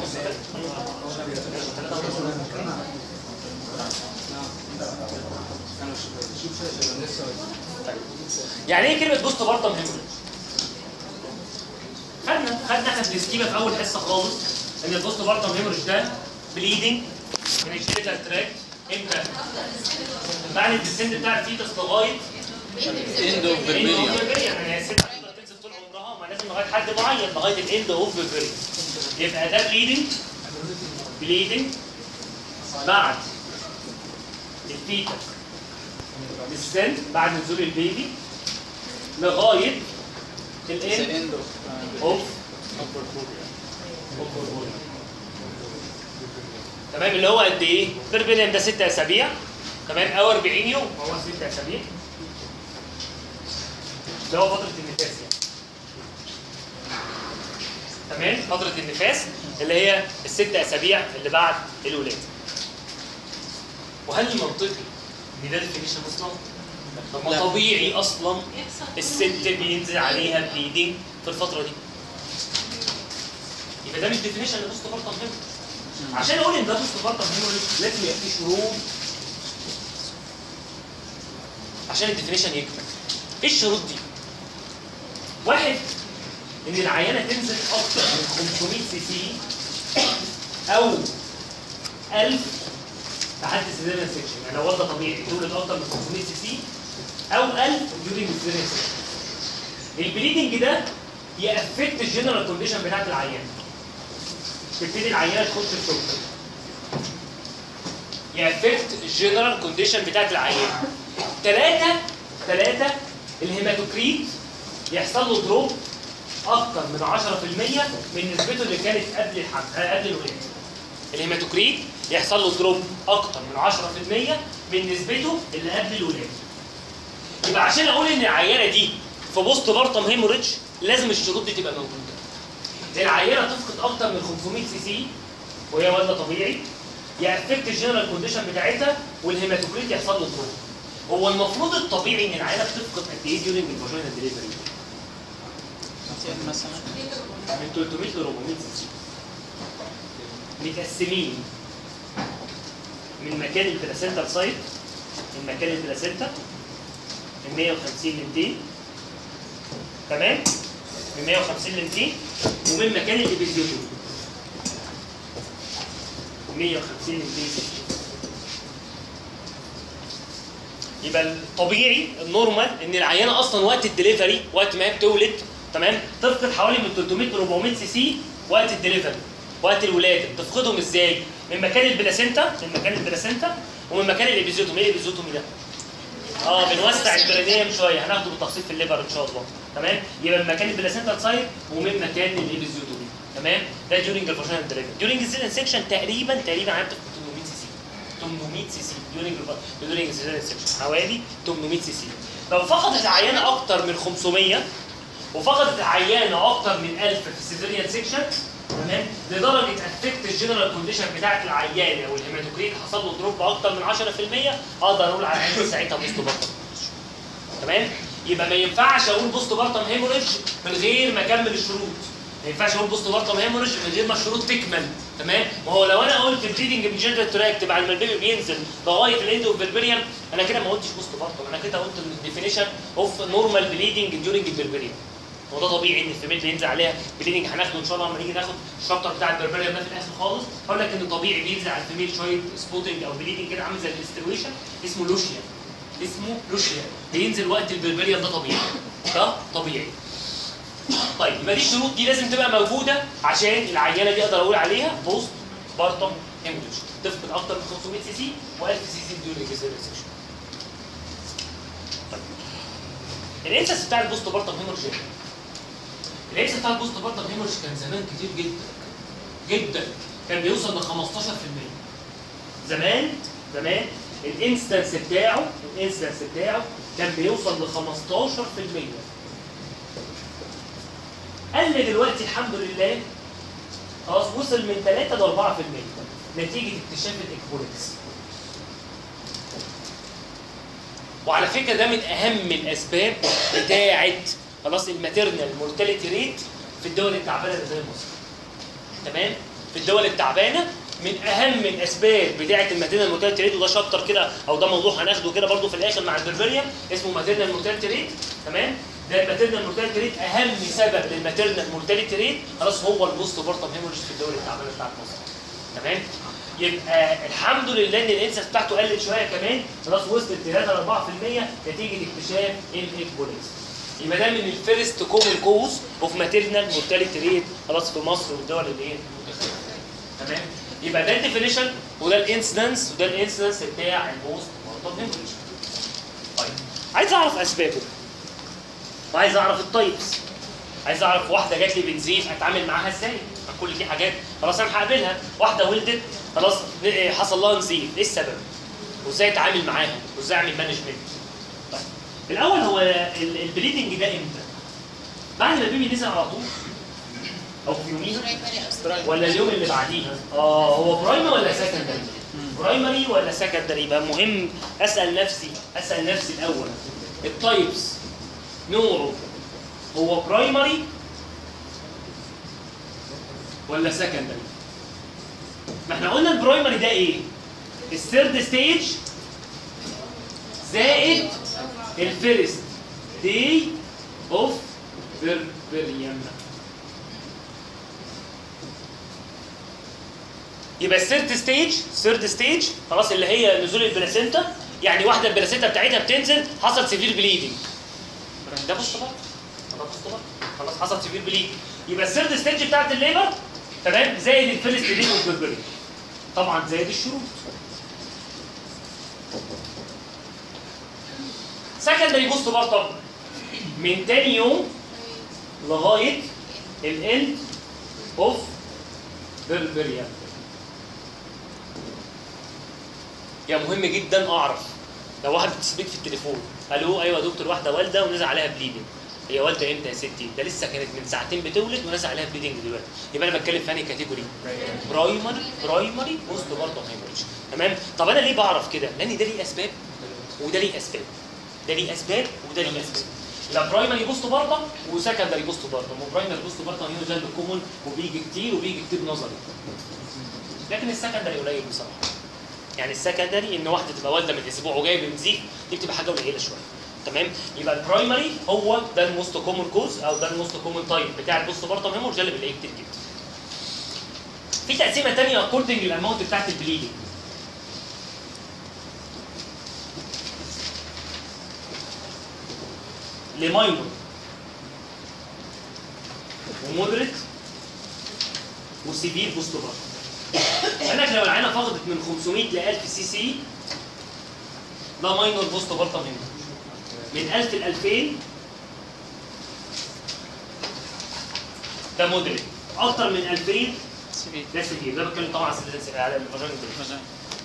يعني ايه كلمه بوست بارتم هيموريج؟ خدنا خدنا احنا في السكيما في اول حصه خالص ان البوست بارتم هيموريج ده بليدنج من الجينيتال تراكت امتى؟ بعد الديسند بتاع الفيتس لغايه اند اوف فيربيريا يعني هي الست هتفضل تنزل طول عمرها ما لازم لغايه حد معين لغايه الاند اوف فيربيريا يبقى ده بليدنج بليدنج بعد الفيتس السن بعد نزول البيبي لغايه الاند اند اوف تمام اللي هو قد ايه؟ بيربيليم ده 6 اسابيع تمام او 40 يوم هو 6 اسابيع ده هو فتره النفاس يعني تمام فتره النفاس اللي هي الست اسابيع اللي بعد الولاده وهل منطقي ان ده ديفينيشن اصلا؟ طب ما لا. طبيعي اصلا الست بينزل عليها بليدنج في الفتره دي يبقى ده مش ديفينيشن لبوست بارتم هيموريج عشان اقول ان ده بوست بارتم هيموريج لازم يبقى فيه شروط عشان الديفينيشن يكمل ايه الشروط دي؟ واحد ان العينه تنزل اكتر من 500 سي سي او 1000 لحد السيزيريان سيكشن يعني لو وضع طبيعي تولد اكتر من 500 سي سي او 1000 ديورنج السيزيريان سيكشن البليدنج ده يأفكت الجنرال كونديشن بتاعت العيان تبتدي العيانه تخش في شوك يأفكت الجنرال كونديشن بتاعت العيان ثلاثة ثلاثة الهيماتوكريت يحصل له دروب اكتر من 10% من نسبته اللي كانت قبل الحمل آه، قبل الولاده الهيماتوكريت يحصل له دروب اكتر من 10% من نسبته اللي قبل الولاده يبقى عشان اقول ان العيانه دي في بوست بارتم هيموريدج لازم الشروط دي تبقى موجوده العيانه تفقد اكتر من 500 سي سي وهي وزن طبيعي يأفكت الجنرال كونديشن بتاعتها والهيماتوكريت يحصل له دروب هو المفروض الطبيعي ان العيانه بتفقد قد ايه ديورنج الفاجينا ديليفري مثلا من 300 ل 400 سي سي متقسمين من مكان البلاسنتا سايت من مكان البلاسنتا من 150 ل 200 تمام من 150 ل 200 ومن مكان الابيزيوتوم 150 ل 200 سي سي يبقى الطبيعي النورمال ان العيانه اصلا وقت الدليفري وقت ما هي بتولد تمام تفقد حوالي من 300 ل 400 سي سي وقت الدليفري وقت الولاده تفقدهم ازاي؟ من مكان البلاسينتا من مكان البلاسينتا ومن مكان الابيزيوتوم ايه الابيزيوتوم ده؟ اه بنوسع البرينيوم شويه هناخده بالتفصيل في الليفر ان شاء الله تمام يبقى من مكان البلاسينتا سايد ومن مكان الابيزيوتوم تمام ده ديورنج الفاجينال دليفري ديورنج الزيلن سيكشن تقريبا تقريبا هتفقد 800 سي سي 800 سي سي ديورنج ديورنج الزيلن سيكشن حوالي 800 سي سي لو فقدت العيانه اكتر من 500 وفقدت العيانه اكتر من 1000 في السيزيريان سيكشن تمام لدرجه افكت الجنرال كونديشن بتاعت العيانه والهيماتوكريت حصل له دروب اكتر من 10% اقدر اقول على العيان ساعتها بوست بارتم تمام يبقى ما ينفعش اقول بوست بارتم هيموريدج من غير ما اكمل الشروط ما ينفعش اقول بوست بارتم هيموريدج من غير ما الشروط تكمل تمام ما هو لو انا قلت بليدنج بالجنرال تراكت بعد ما البيبي بينزل لغايه الاند اوف البربريم انا كده ما قلتش بوست بارتم انا كده قلت الديفينيشن اوف نورمال بليدنج ديورنج البربريم هو ده طبيعي ان الفيميل بينزل عليها بليدنج هناخده ان شاء الله لما نيجي ناخد الشابتر بتاع البربريم ده في الاخر خالص هقول لك ان طبيعي بينزل على الفيميل شويه سبوتنج او بليدنج كده عامل زي الاسترويشن اسمه لوشيا اسمه لوشيا بينزل وقت البربريم ده طبيعي ده طبيعي طيب يبقى دي الشروط دي لازم تبقى موجوده عشان العينه دي اقدر اقول عليها بوست بارتم هيموريدج تفقد اكتر من 500 سي سي و1000 سي سي ديورنج سيكشن طيب الانسس بتاع البوست بارتم هيموريدج إيه؟ الانسس بتاع البوست بارتم هيموريدج كان زمان كتير جدا جدا كان بيوصل ل 15% زمان زمان الانستنس بتاعه الانستنس بتاعه كان بيوصل ل 15% قل دلوقتي الحمد لله خلاص وصل من 3 ل 4% نتيجه اكتشاف الاكبوليكس وعلى فكره ده من اهم الاسباب بتاعه خلاص الماتيرنال مورتاليتي ريت في الدول التعبانه اللي زي مصر تمام في في الدول التعبانه من اهم الاسباب بتاعه الماتيرنال مورتاليتي ريت وده شابتر كده او ده موضوع هناخده كده برضو في الاخر مع البربريا اسمه ماتيرنال مورتاليتي ريت تمام ده الماتيرنال مورتاليتي ريت اهم سبب للماتيرنال مورتاليتي ريت خلاص هو البوست بارتم هيموريج في الدول التعبانه بتاعت مصر تمام يبقى الحمد لله ان الانسس بتاعته قلت شويه كمان خلاص وصلت 3 ل 4% نتيجه اكتشاف الاكبوليكس يبقى ده من الفيرست كومن كوز اوف ماتيرنال مورتاليتي ريت خلاص في مصر والدول اللي ايه المتخلفه تمام يبقى ده الديفينيشن وده الانسيدنس وده الانسيدنس بتاع البوست مارتم هيموريج طيب عايز اعرف اسبابه وعايز اعرف التايبس عايز اعرف واحده جات لي بنزيف اتعامل معاها ازاي ما كل دي حاجات خلاص انا هقابلها واحده ولدت خلاص إيه حصل لها نزيف ايه السبب وازاي اتعامل معاها وازاي اعمل مانجمنت طيب الاول هو ال- البليدنج ده امتى بعد ما البيبي نزل على طول او في يوميها ولا اليوم اللي بعديها اه هو برايمري ولا سكندري برايمري ولا سكندري يبقى مهم اسال نفسي اسال نفسي الاول التايبس نوعه هو برايمري ولا سكندري ما احنا قلنا البرايمري ده ايه الثيرد ستيج زائد الفيرست دي اوف بربريم يبقى الثيرد ستيج ثيرد ستيج خلاص اللي هي نزول البلاسينتا يعني واحده البلاسينتا بتاعتها بتنزل حصل سيفير بليدنج ده بص بقى ده بص بقى خلاص حصل سيفير بليدنج يبقى الثيرد ستيج بتاعت الليبر تمام زائد الفيرست دي اوف بربريم طبعا زائد الشروط سكندري بوست بارتم من تاني يوم لغايه الاند اوف بربريا يا مهم جدا اعرف لو واحد بتسبيك في التليفون الو ايوه يا دكتور واحده والده ونزل عليها بليدنج هي والده امتى يا ستي؟ ده لسه كانت من ساعتين بتولد ونزل عليها بليدنج دلوقتي يبقى انا بتكلم في انهي كاتيجوري؟ برايمري برايمري بوست بارتم هيموريدج تمام؟ طب انا ليه بعرف كده؟ لان ده ليه اسباب وده ليه اسباب ده ليه اسباب وده ليه اسباب لا برايمري بوست بارتم وسكندري بوست بارتم وبرايمري بوست بارتم هنا جنب كومون وبيجي كتير وبيجي كتير نظري لكن السكندري قليل بصراحه يعني السكندري ان واحده تبقى والده من اسبوع وجايه بنزيف دي بتبقى حاجه قليله شويه تمام يبقى البرايمري هو ده الموست كومن كوز او ده الموست كومن تايب بتاع البوست بارتم هيمورج اللي بنلاقيه كتير جدا في تقسيمه ثانيه اكوردنج للاماونت بتاعت البليدنج لماينور ومودريت وسيفير بوست بارتم قال لك لو العينه فقدت من 500 ل 1000 سي سي ده ماينور بوست بارتم هنا من 1000 ل 2000 ده مودريت اكتر من 2000 سيفير ده سيفير ده بتكلم طبعا على السيفير- على الفاجينا فاجين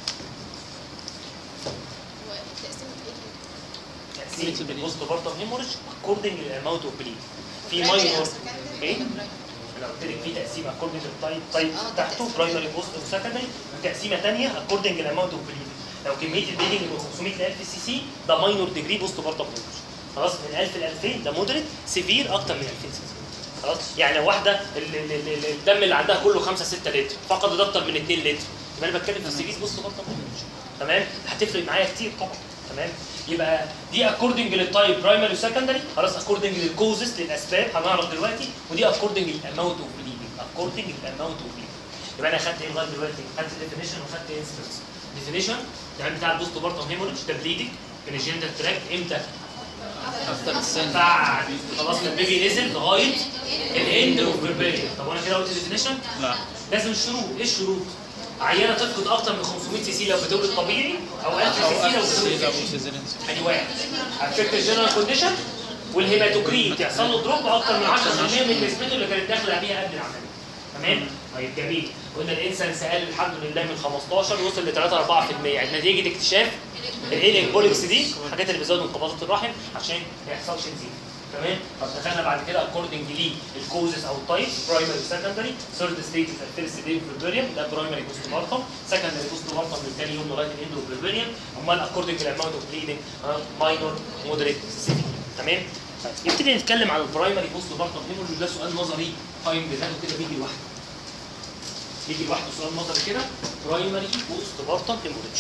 تقسيم Little bleed. البوست بارتم هيموريج اكوردنج للاماونت اوف بليد في ماينور ايه؟ انا قلت لك في تقسيمه اكوردنج للتايب تايب آه، بتاعته تقسيمة. برايمري بوست وسكندري وتقسيمه ثانيه اكوردنج للاماونت اوف بليد لو كميه البليدنج من 500 ل 1000 سي سي ده ماينور ديجري بوست بارتم هيموريج خلاص من 1000 ل 2000 ده مودريت سيفير اكتر من 2000 سي سي خلاص يعني لو واحده ال- ال- ال- ال- الدم اللي عندها كله 5 6 لتر فقدت اكتر من 2 لتر يبقى انا بتكلم في السيفير بوست بارتم هيموريج تمام هتفرق معايا كتير طبعا تمام يبقى دي اكوردنج للتايب برايمري وسكندري خلاص اكوردنج للكوزز للاسباب هنعرف دلوقتي ودي اكوردنج للاماونت اوف بليدنج اكوردنج للاماونت اوف بليدنج يبقى انا خدت ايه لغايه دلوقتي خدت ديفينيشن وخدت انستنس ديفينيشن يعني بتاع البوست بارتم هيموريدج ده بليدنج من الجندر تراك امتى افتر السن بعد خلاص ما البيبي نزل لغايه الاند اوف بربيريا طب وانا كده قلت ديفينيشن لا لازم الشروط ايه الشروط عينه تفقد اكتر من 500 سي سي لو بتولد طبيعي او 1000 او سي سي لو اكثر بتولد سيدا كيتشن. وسيزرين ادي واحد افكت الجنرال كونديشن والهيماتوكريت يحصل له دروب اكتر من 10% من نسبته اللي كانت داخله بيها قبل العمليه تمام طيب جميل قلنا الانسنس قل الحمد لله من 15 وصل ل 3 4% يعني نتيجه اكتشاف الايليك بوليكس دي الحاجات اللي بتزود انقباضات الرحم عشان ما يحصلش نزيف تمام طب دخلنا بعد كده اكوردنج للكوزز او التايب برايمري وسكندري ثيرد ستيج الفيرست دي بربريم ده برايمري بوست مارتم سكندري بوست مارتم من ثاني يوم لغايه الاندو بربريم امال اكوردنج للاماونت اوف بليدنج ماينور مودريت سيفير تمام طيب نبتدي نتكلم عن البرايمري بوست مارتم هيموريج ده سؤال نظري قايم بذاته كده بيجي لوحده يجي لوحده سؤال نظري كده برايمري بوست بارتم هيموريدج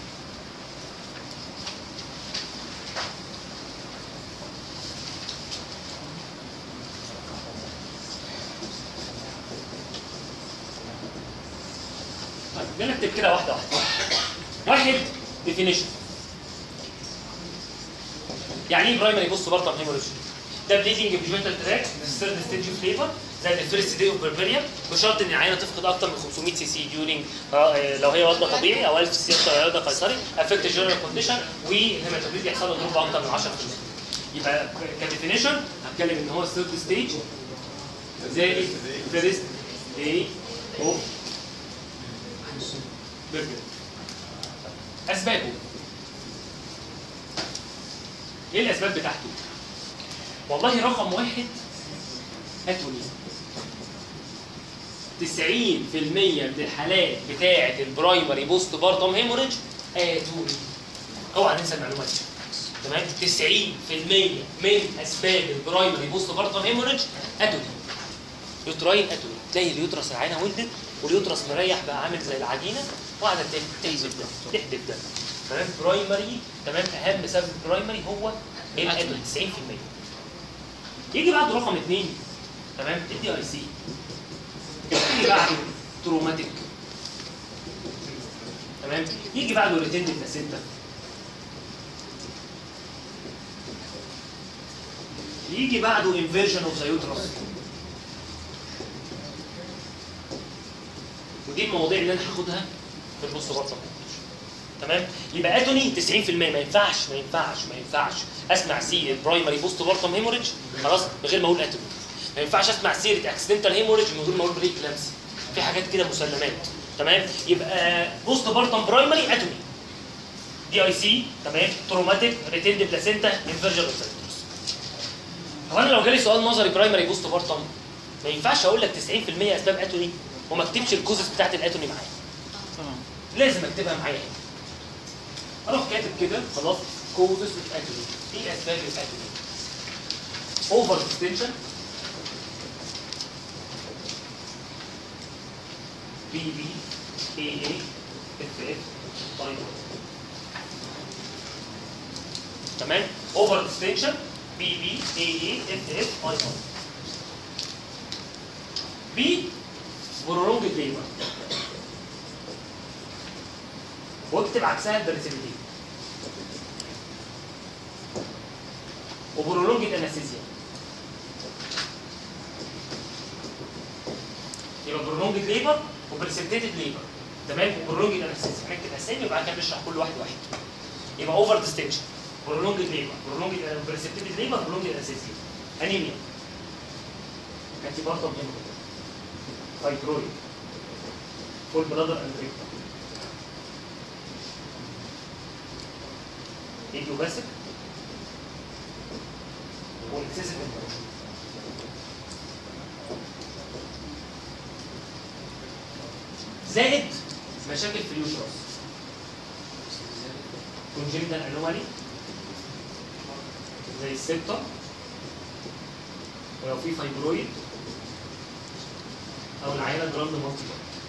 طيب نكتب كده واحده واحده واحد ديفينيشن يعني ايه برايمري بوست بارتم هيموريدج ده بليدنج بجوينتال تراك الثيرد ستيج فليفر زي الفيرست دي اوف بربريا بشرط ان العينه تفقد اكتر من 500 سي سي ديورنج لو هي وضع طبيعي او 1000 سي سي وضع قيصري افكت جنرال كونديشن والهيماتوبيت يحصل له دروب اكتر من 10% يبقى كديفينيشن هتكلم ان هو الثيرد ستيج زائد فيرست دي اوف برجر اسبابه ايه الاسباب بتاعته؟ والله رقم واحد اتوني 90% من الحالات بتاعه البرايمري بوست بارتم هيموريدج اتوني اوعى ننسى المعلومه دي تمام 90% من اسباب البرايمري بوست بارتم هيموريدج اتوني يوتراين اتوني تلاقي اليوترس العينه ولدت واليوترس مريح بقى عامل زي العجينه وقاعده تحدف ده تحدف ده تمام برايمري تمام اهم سبب برايمري هو الاتوني 90% يجي بعده رقم اثنين تمام الدي اي سي يجي بعده تروماتيك تمام يجي بعده ريتندد بلاسينتا يجي بعده انفيرجن اوف ذا يوترس ودي المواضيع اللي انا هاخدها في البوست بارتم تمام يبقى اتوني 90% ما ينفعش ما ينفعش ما ينفعش اسمع سيره برايمري بوست بارتم هيموريدج خلاص من غير ما اقول اتوني ما ينفعش اسمع سيره اكسيدنتال هيموريدج من غير ما اقول بريك لامسي في حاجات كده مسلمات تمام يبقى بوست بارتم برايمري اتوني دي اي سي تمام تروماتيك ريتيند بلاسينتا انفيرجن ريسبتورز هو انا لو جالي سؤال نظري برايمري بوست بارتم ما ينفعش اقول لك 90% اسباب اتوني وما اكتبش الكوزز بتاعت الاتوني معايا تمام لازم اكتبها معايا هنا اروح كاتب كده خلاص كوزز اوف اتوني ايه اسباب الاتوني اوفر اكستنشن بي بي اي اي اف اف تايم تمام اوفر اكستنشن بي بي اي اي اف اف اي بي برولونج ليبر واكتب عكسها البرسيبيتي وبرولونج الانستيزيا يبقى برولونج ليبر وبرسبتيتد ليبر تمام وبرولونج الانستيزيا هنكتب اسامي وبعد كده نشرح كل واحد واحد يبقى اوفر ديستنشن برولونج ليبر برولونج برسبتيتد ليبر برولونج الانستيزيا انيميا كانت برضه مهمه فايبرويد فول بلادر اند ريكتم ايديوباسيك واكسسيف انتروشن زائد مشاكل في اليوترس كونجنتال انومالي زي السبتم ولو في فايبرويد او العينه جراند مالتي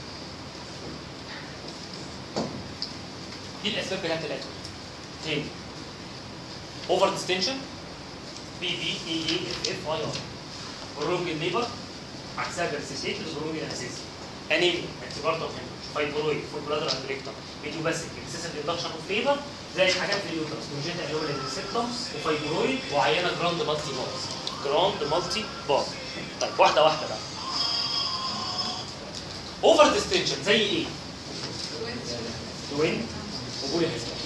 دي الاسباب بتاعت الاتوم تاني اوفر ديستنشن بي بي اي اي اف اف اي ار برونج الليبر عكسها برسيسيت البرونج الاساسي انيميا اعتبار فايبرويد فول بلادر اند ريكتم ميديوباسيك اكسسيف اندكشن اوف ليبر زي حاجات في اليوترس كونجنتال انومالي ريسبتم وفايبرويد وعينه جراند مالتي بار جراند مالتي بار طيب واحده واحده بقى اوفر ديستنشن زي ايه؟ توين وبولي هيزبر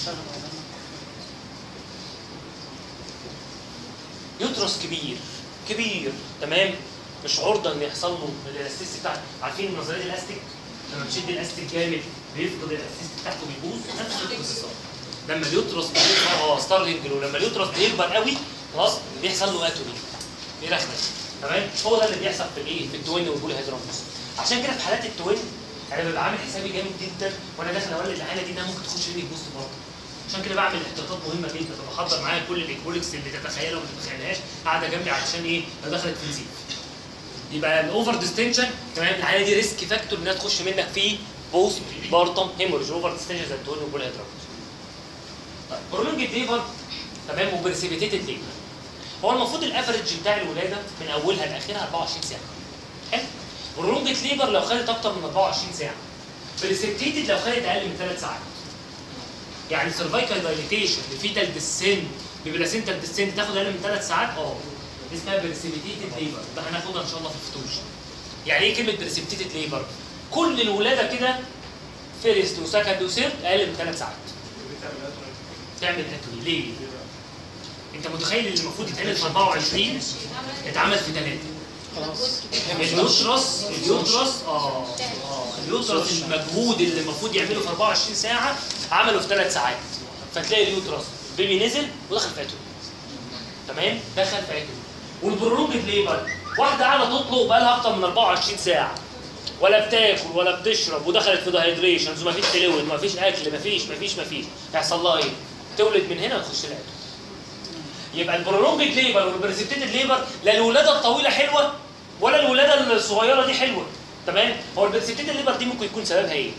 يترس كبير كبير تمام مش عرضه ان يحصل له الالاستيك بتاع عارفين نظريه الاستيك لما بتشد الاستيك جامد بيفقد الالاستيك بتاعته بيبوظ نفس القصه لما اليوترس بيكبر اه ستارلينج لما اليوترس بيكبر قوي خلاص بيحصل له اتومي بيرخم تمام هو ده اللي بيحصل في الايه في التوين والبولي هيدراموس عشان كده في حالات التوين انا ببقى عامل حسابي جامد جدا وانا داخل اولد العينه دي انها ممكن تخش مني بوست برضه عشان كده بعمل احتياطات مهمه جدا بحضر معايا كل الايكوليكس اللي تتخيلها وما تتخيلهاش قاعده جنبي علشان ايه لو دخلت في نزيف يبقى الاوفر ديستنشن تمام العينه دي ريسك فاكتور انها تخش منك في بوست بارتم هيموريج اوفر ديستنشن زي الدهون والبول هيدرات طيب برولونج ليفر تمام وبرسيبيتيتد ليفر هو المفروض الافرج بتاع الولاده من اولها لاخرها 24 ساعه حلو برولونج ليفر لو خدت اكتر من 24 ساعه بريسبتيتد لو خدت اقل من 3 ساعات يعني سيرفايكال دايليتيشن لفيتال ديسند ببلاسينتا ديسند تاخد اقل من 3 ساعات اه دي اسمها بريسبتيتد ليفر ده هناخدها ان شاء الله في الفتوش يعني ايه كلمه بريسبتيتد ليفر كل الولاده كده فيرست وسكند وسيرت اقل من 3 ساعات تعمل اتوي ليه؟ انت متخيل اللي المفروض يتعمل في 24 اتعمل في 3 خلاص اليوترس اليوترس اه اه اليوترس المجهود اللي المفروض يعمله في 24 ساعه عمله في 3 ساعات فتلاقي اليوترس البيبي نزل ودخل في اتوي تمام دخل في اتوي والبرولونج ليبر واحده قاعده تطلق بقالها اكتر من 24 ساعه ولا بتاكل ولا بتشرب ودخلت في دايهيدريشنز ومفيش فلويد ومفيش اكل مفيش مفيش مفيش هيحصل لها ايه؟ تولد من هنا وتخش العياده يبقى البرولونج ليبر والبريسبتيتد ليبر لا الولاده الطويله حلوه ولا الولاده الصغيره دي حلوه تمام هو البريسبتيتد ليبر دي ممكن يكون سببها ايه؟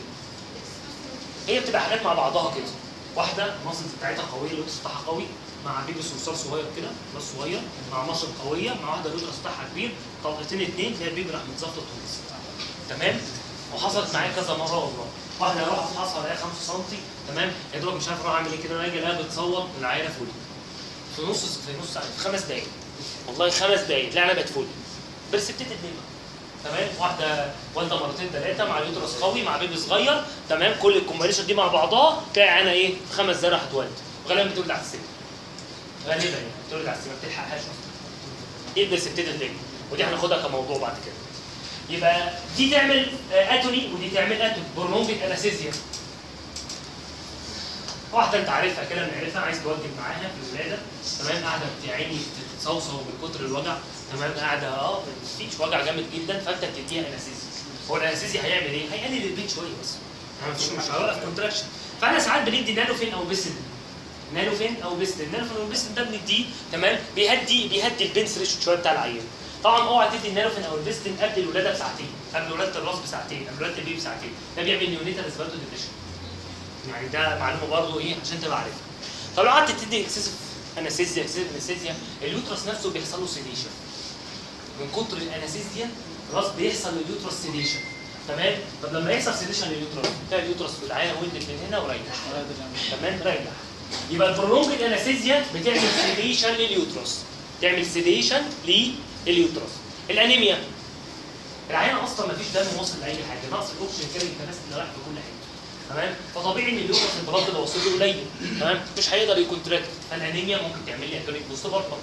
هي بتبقى حاجات مع بعضها كده واحده المصل بتاعتها قويه اللوتس بتاعها قوي مع بيبي صرصار صغير كده بس صغير مع مصل قويه مع واحده اللوتس بتاعها كبير طلقتين اتنين تلاقي البيبي راح متظبط وتونس تمام وحصلت معايا كذا مره والله واحده اروح افحصها الاقيها 5 سم تمام يا دوبك مش عارف اروح اعمل ايه كده انا اجي الاقيها بتصوت العينه فولي في نص في نص ساعه في خمس دقائق والله خمس دقائق لا انا بقت فولي برسبتيتد ليبر تمام واحده والده مرتين ثلاثه مع يوترس قوي مع بيبي صغير تمام كل الكومبينيشن دي مع بعضها تلاقي عينها ايه في خمس دقايق راح تولد غالبا بتولد على السن غالبا يعني بتولد على السن ما بتلحقهاش اصلا ايه البرسبتيتد ليبر ودي هناخدها كموضوع بعد كده يبقى دي تعمل آه، اتوني ودي تعمل اتوني برونجت انستيزيا واحده انت عارفها كده بنعرفها عايز توجب معاها في الولاده تمام قاعده يا عيني تتصوصو من كتر الوجع تمام قاعده اه مفيش وجع جامد جدا فانت بتديها انستيزيا هو الانستيزيا هيعمل ايه؟ هيقلل البيت شويه بس يعني مفيش مش هيوقف كونتراكشن فانا ساعات بندي نانوفين او بيسن نانوفين او بيسن النانوفين او البيسن ده بنديه تمام بيهدي بيهدي البنس ريشيو شويه بتاع العيان طبعا اوعى تدي النانوفين او البيستن قبل الولاده بساعتين قبل ولاده الراس بساعتين قبل ولاده البيبي بساعتين ده بيعمل نيونيتال اسبالتو ديبريشن يعني ده معلومه برضه ايه عشان تبقى عارفها طب لو قعدت تدي اكسسيف انستيزيا اكسسيف انستيزيا اليوترس نفسه بيحصل له سيديشن من كتر الانستيزيا خلاص بيحصل لليوترس سيديشن تمام طب لما يحصل سيديشن لليوترس تلاقي اليوترس بالعينه ولدت من هنا وريح تمام ريح يبقى البرولونج انستيزيا بتعمل سيديشن لليوترس تعمل سيديشن لليوترس الانيميا العيان اصلا ما فيش دم واصل لاي حاجه نقص الاكسجين كده التنفس اللي رايح في كل حته تمام فطبيعي ان اليوترس البلاد اللي واصل له قليل تمام مش هيقدر يكونتراكت فالانيميا ممكن تعمل لي اتونيك بوست بارتم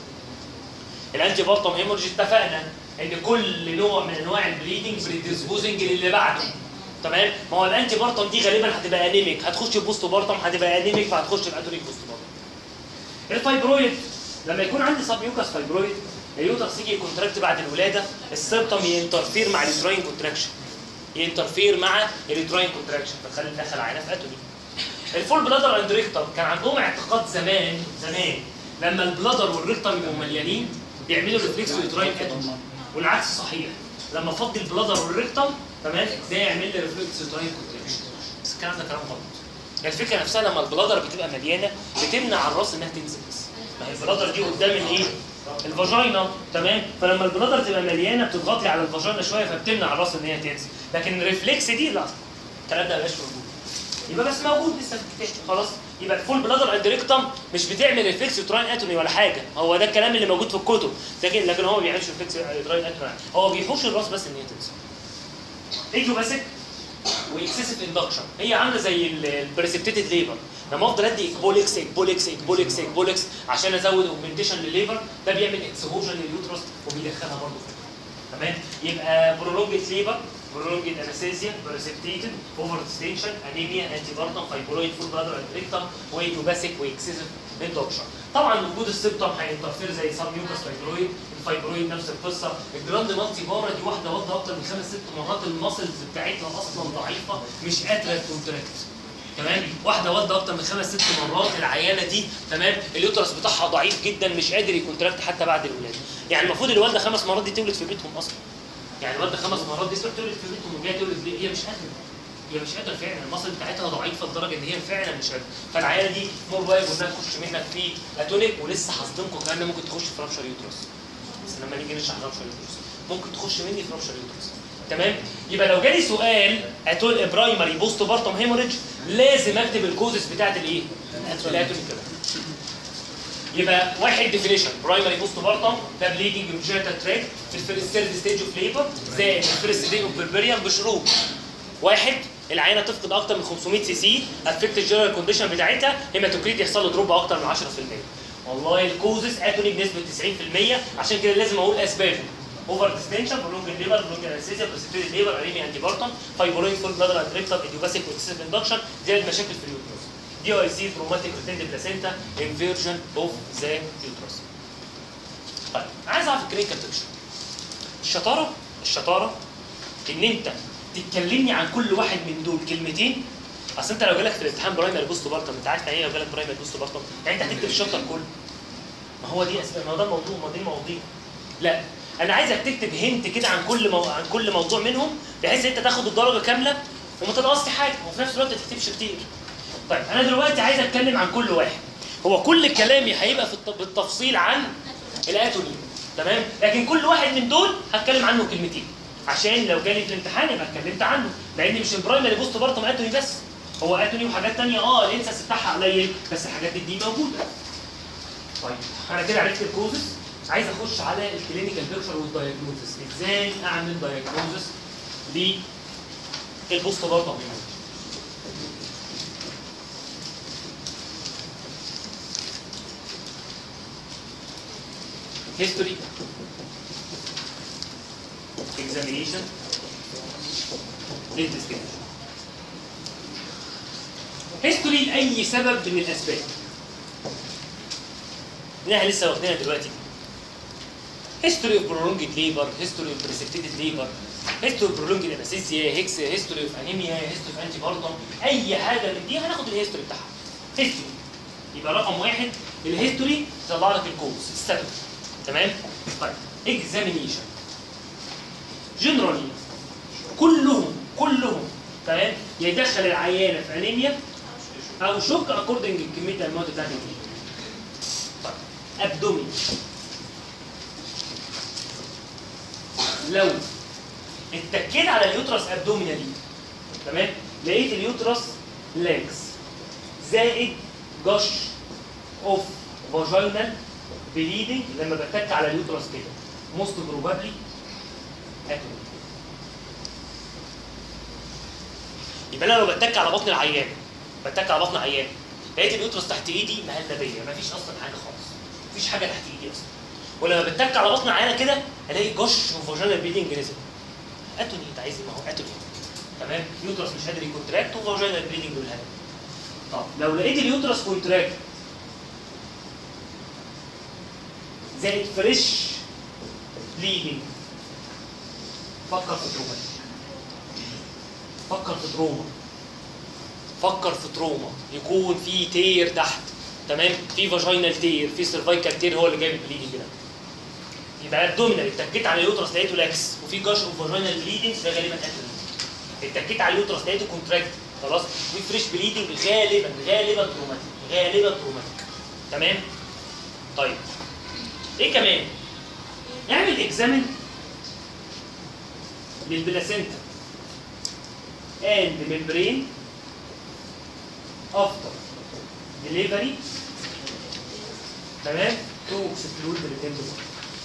الانتي بارتم هيمورج اتفقنا ان كل نوع من انواع البليدنج بريديسبوزنج للي بعده تمام ما هو الانتي بارتم دي غالبا هتبقى انيميك هتخش بوست بارتم هتبقى انيميك فهتخش الاتونيك بوست بارتم الفايبرويد لما يكون عندي سب يوكاس فايبرويد اليوترس يجي يكونتراكت بعد الولاده السيرتم ينترفير مع اليوتراين كونتراكشن ينترفير مع اليوتراين كونتراكشن فتخلي تدخل عينه في اتوني الفول بلادر اند ريكتم كان عندهم اعتقاد زمان زمان لما البلادر والريكتم يبقوا مليانين بيعملوا ريفلكس يوتراين اتوني والعكس صحيح لما افضي البلادر والريكتم تمام ده يعمل لي ريفلكس يوتراين كونتراكشن بس الكلام ده كلام غلط يعني الفكره نفسها لما البلادر بتبقى مليانه بتمنع الراس انها تنزل بس ما هي البلادر دي قدام الايه؟ الفاجينا تمام فلما البلادر تبقى مليانه بتضغط لي على الفاجينا شويه فبتمنع الراس ان هي تنزل لكن الريفلكس دي لا الكلام ده مبقاش موجود يبقى بس موجود لسه في الكتاب خلاص يبقى الفول بلادر اند ريكتم مش بتعمل ريفلكس يوتراين اتومي ولا حاجه هو ده الكلام اللي موجود في الكتب لكن لكن هو ما بيعملش ريفلكس يوتراين اتومي هو بيحوش الراس بس ان هي تنزل ايجو باسك واكسسيف اندكشن هي عامله زي البريسبتيتد ليبر لما افضل ادي اكبوليكس اكبوليكس اكبوليكس اكبوليكس عشان ازود اوجمنتيشن للليبر ده بيعمل اكسبوجن لليوترس وبيدخلها برضه في تمام يبقى برولونجت ليبر برولونجت انستيزيا بريسبتيتد اوفر ديستنشن انيميا انتي بارتم فايبرويد فول بلادر ريكتم وايدوباسيك واكسسيف اندكشن طبعا وجود السبتم هينترفير زي سب ميوكس فايبرويد الفايبرويد نفس القصه الجراند مالتي بارا دي واحده واخده اكتر من خمس ست مرات الماسلز بتاعتها اصلا ضعيفه مش قادره تكونتراكت تمام واحده والده اكتر من خمس ست مرات العيانه دي تمام اليوترس بتاعها ضعيف جدا مش قادر يكونتراكت حتى بعد الولاده يعني المفروض الوالده خمس مرات دي تولد في بيتهم اصلا يعني الواد خمس مرات دي تروح تولد في بيتهم وجايه تولد ليه؟ هي مش قادره هي مش قادره فعلا المصل بتاعتها ضعيفه لدرجه ان هي فعلا مش قادره فالعياله دي مور وايب انها تخش منك في اتونيك ولسه هصدمكم كمان ممكن تخش في رابشر يوترس بس لما نيجي نشرح رابشر يوترس ممكن تخش مني في رابشر يوترس تمام يبقى لو جالي سؤال اتول برايمري بوست بارتم هيموريدج لازم اكتب الكوزس بتاعت الايه؟ الاتونيك كده يبقى واحد ديفينيشن برايمري بوست بارتم ده بليدنج جينيتال تراك في الفيرست ثيرد ستيج اوف ليبر زائد الفيرست ستيج اوف بربريان بشروط واحد العينه تفقد اكتر من 500 سي سي افكت الجنرال كونديشن بتاعتها هيماتوكريت يحصل له دروب اكتر من 10% والله الكوزس اتوني بنسبه 90% عشان كده لازم اقول اسبابه اوفر ديستنشن برولونج ليبر برولونج انستيزيا بريسبتيد ليبر اريمي انتي بارتم فايبرويد فول بلادر ادريكتر ايديوباسيك واكسسيف اندكشن زائد مشاكل في اليوترس دي اي سي تروماتيك ريتند بلاسينتا انفيرجن اوف ذا يوترس طيب عايز اعرف الكلينيكال بيكشر الشطاره الشطاره ان انت تتكلمني عن كل واحد من دول كلمتين اصل انت لو جالك في الامتحان برايمري بوست بارتم انت عارف يعني ايه لو جالك برايمري بوست بارتم يعني انت هتكتب الشابتر كله ما هو دي اسباب ما هو ده الموضوع ما دي مواضيع لا انا عايزك تكتب هنت كده عن كل مو... عن كل موضوع منهم بحيث انت تاخد الدرجه كامله وما تنقصش حاجه وفي نفس الوقت ما تكتبش كتير طيب انا دلوقتي عايز اتكلم عن كل واحد هو كل كلامي هيبقى في الت... بالتفصيل عن الاتوني تمام لكن كل واحد من دول هتكلم عنه كلمتين عشان لو جالي في الامتحان يبقى اتكلمت عنه لان مش البرايمري بوست بارتم اتوني بس هو اتوني وحاجات تانية اه الانسس بتاعها قليل بس الحاجات دي موجوده طيب انا كده عرفت الكوزس عايز اخش على الكلينيكال بيكتشر والدايجنوزس ازاي اعمل دايجنوزس للبوست بارتم history examination investigation history لاي سبب من الاسباب انها لسه واخدينها دلوقتي history of prolonged labor history of precipitated labor history of prolonged anesthesia هيكس history of anemia history of antepartum اي حاجه من دي هناخد الهيستوري بتاعها history يبقى رقم واحد الهيستوري طلع لك الكوز السبب تمام طيب اكزامينيشن جنرالي كلهم كلهم تمام يدخل العيانه في انيميا او شوك اكوردنج لكميه المواد بتاعت الجين طيب ابدومين لو اتكيت على اليوترس ابدومينا دي تمام لقيت اليوترس ليجز زائد جش اوف فاجينال بليدنج لما بتك على اليوترس كده موست بروبابلي اتومي يبقى انا لو بتك على بطن العيان بتك على بطن عيان لقيت اليوترس تحت ايدي مهلبيه مفيش اصلا حاجه خالص مفيش حاجه تحت ايدي اصلا ولما بتك على بطن عيانه كده الاقي جش وفاجينال بليدنج نزل اتوني انت عايز إيه؟ ما هو اتوني تمام يوترس مش قادر يكونتراكت وفاجينال بليدنج بالهبل طب لو لقيت اليوترس كونتراكت زائد فريش بليدنج فكر في تروما فكر في تروما فكر في تروما يكون في تير تحت تمام في فاجينال تير في سيرفايكال تير هو اللي جايب البليدنج ده يبقى الدومينال اتكيت على اليوترس لقيته لاكس وفي جاش اوف فاجينال بليدنج ده غالبا اتوني اتكيت على اليوترس لقيته كونتراكت خلاص في فريش بليدنج غالبا غالبا تروماتيك غالبا تروماتيك تمام طيب ايه كمان اعمل اكزامن للبلاسينتا and membrane after delivery تمام to exclude the retained water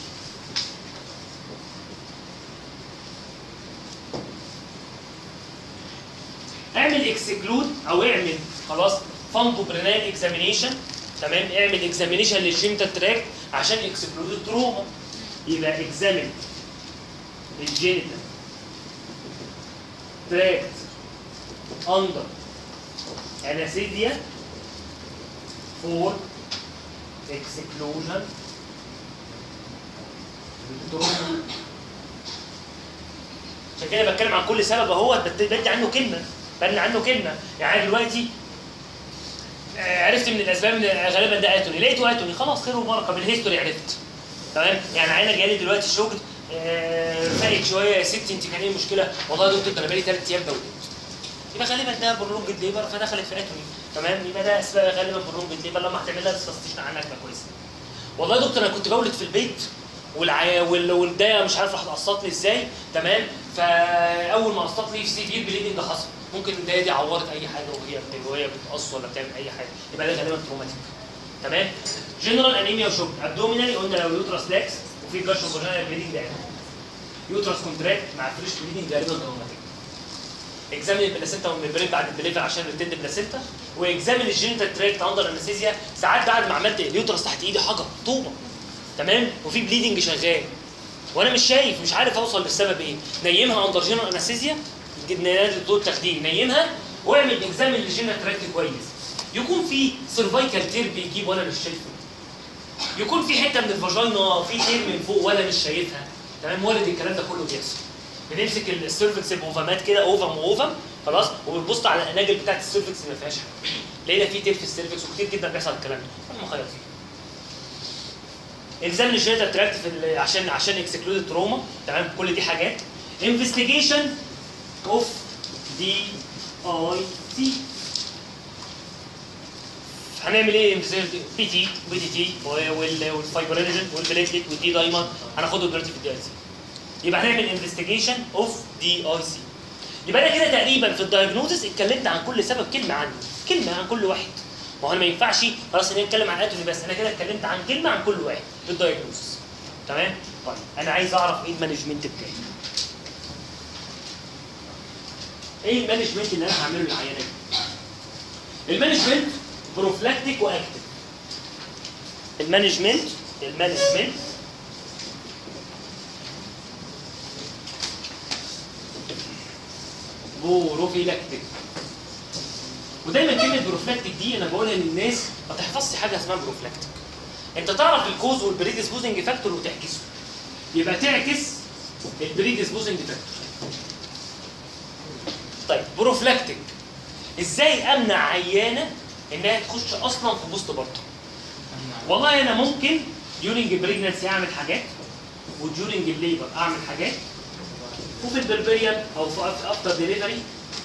اعمل اكسكلود او اعمل خلاص فاندو برينال اكزامينيشن تمام اعمل اكزامينيشن للجينيتال تراكت عشان اكسكلود التروما يبقى اكزامين الجينيتال تراكت اندر اناسيديا فور اكسكلوجن التروما عشان كده بتكلم عن كل سبب اهو بدي عنه كلمه بدي عنه كلمه يعني دلوقتي آه، عرفت من الاسباب ان غالبا ده اتوني لقيته اتوني خلاص خير وبركه بالهيستوري عرفت تمام يعني عينه جالي دلوقتي شوك آه، فايق شويه يا ستي انت كان ايه المشكله؟ والله يا دكتور ده انا بقالي ثلاث ايام بولد يبقى غالبا ده برولونج ليبر فدخلت في اتوني تمام يبقى ده اسباب غالبا برولونج ليبر لما هتعمل لها ديسفاستيشن عنها تبقى كويسه والله يا دكتور انا كنت بولد في البيت والعيا وال- والدايه مش عارف راح تقسط لي ازاي تمام فاول ما قسطت لي في سيفير بليدنج حصل ممكن الدايه دي عورت اي حاجه وهي بت- وهي بتقص ولا بتعمل اي حاجه يبقى ده غالبا تروماتيك تمام جنرال انيميا وشوك ابدومينالي قلنا لو يوترس لاكس وفي جاشو فاجينال بليدنج ده يوترس كونتراكت مع فريش بليدنج غالبا تروماتيك اكزامين البلاسينتا والممبرين بعد الدليفر عشان ريتند بلاسينتا واكزامين الجينيتال تراكت اندر انستيزيا ساعات بعد ما عملت اليوترس تحت ايدي حجر طوبه تمام وفي بليدنج شغال وانا مش شايف مش عارف اوصل للسبب ايه نيمها اندر جنرال انستيزيا نادي الدكتور تخدير نيمها واعمل اكزامين للجينيتال تراكت كويس يكون في سيرفايكال تير بيجيب وانا مش شايفه يكون في حته من الفاجينا في تير من فوق وانا مش شايفها تمام وارد الكلام ده كله بيحصل بنمسك السيرفكس باوفامات كده اوفم واوفم خلاص وبنبص على الاناجل بتاعت السيرفكس ما فيهاش حاجه لقينا في تير في السيرفكس وكتير جدا بيحصل الكلام ده انا مخيط فيه الزام الجينيتال تراكت في ال- عشان عشان اكسكلود تروما تمام كل دي حاجات انفستيجيشن اوف دي اي تي هنعمل ايه بي تي بي تي تي والفايبرينجن والبليتليت والدي دايما هناخده دلوقتي في الدي اي سي يبقى هنعمل انفستيجيشن اوف دي اي سي يبقى انا كده تقريبا في الدايجنوزس اتكلمت عن كل سبب كلمه عنه كلمه عن كل واحد ما هو انا ما ينفعش خلاص ان نتكلم عن اتومي بس انا كده اتكلمت عن كلمه عن كل واحد في الدايجنوزس تمام طيب انا عايز اعرف ايه المانجمنت بتاعي ايه المانجمنت اللي انا هعمله للعيانه دي المانجمنت بروفلاكتيك واكتف المانجمنت المانجمنت بروفيلاكتيك ودايما كلمه بروفلاكتيك دي انا بقولها للناس ما تحفظش حاجه اسمها بروفلاكتيك انت تعرف الكوز والبريديسبوزنج فاكتور وتعكسه يبقى تعكس البريديسبوزنج فاكتور طيب بروفلاكتيك ازاي امنع عيانه انها تخش اصلا في بوست بارتم والله انا ممكن ديورنج بريجنسي اعمل حاجات وديورنج الليبر اعمل حاجات وفي البربريان او في افتر ديليفري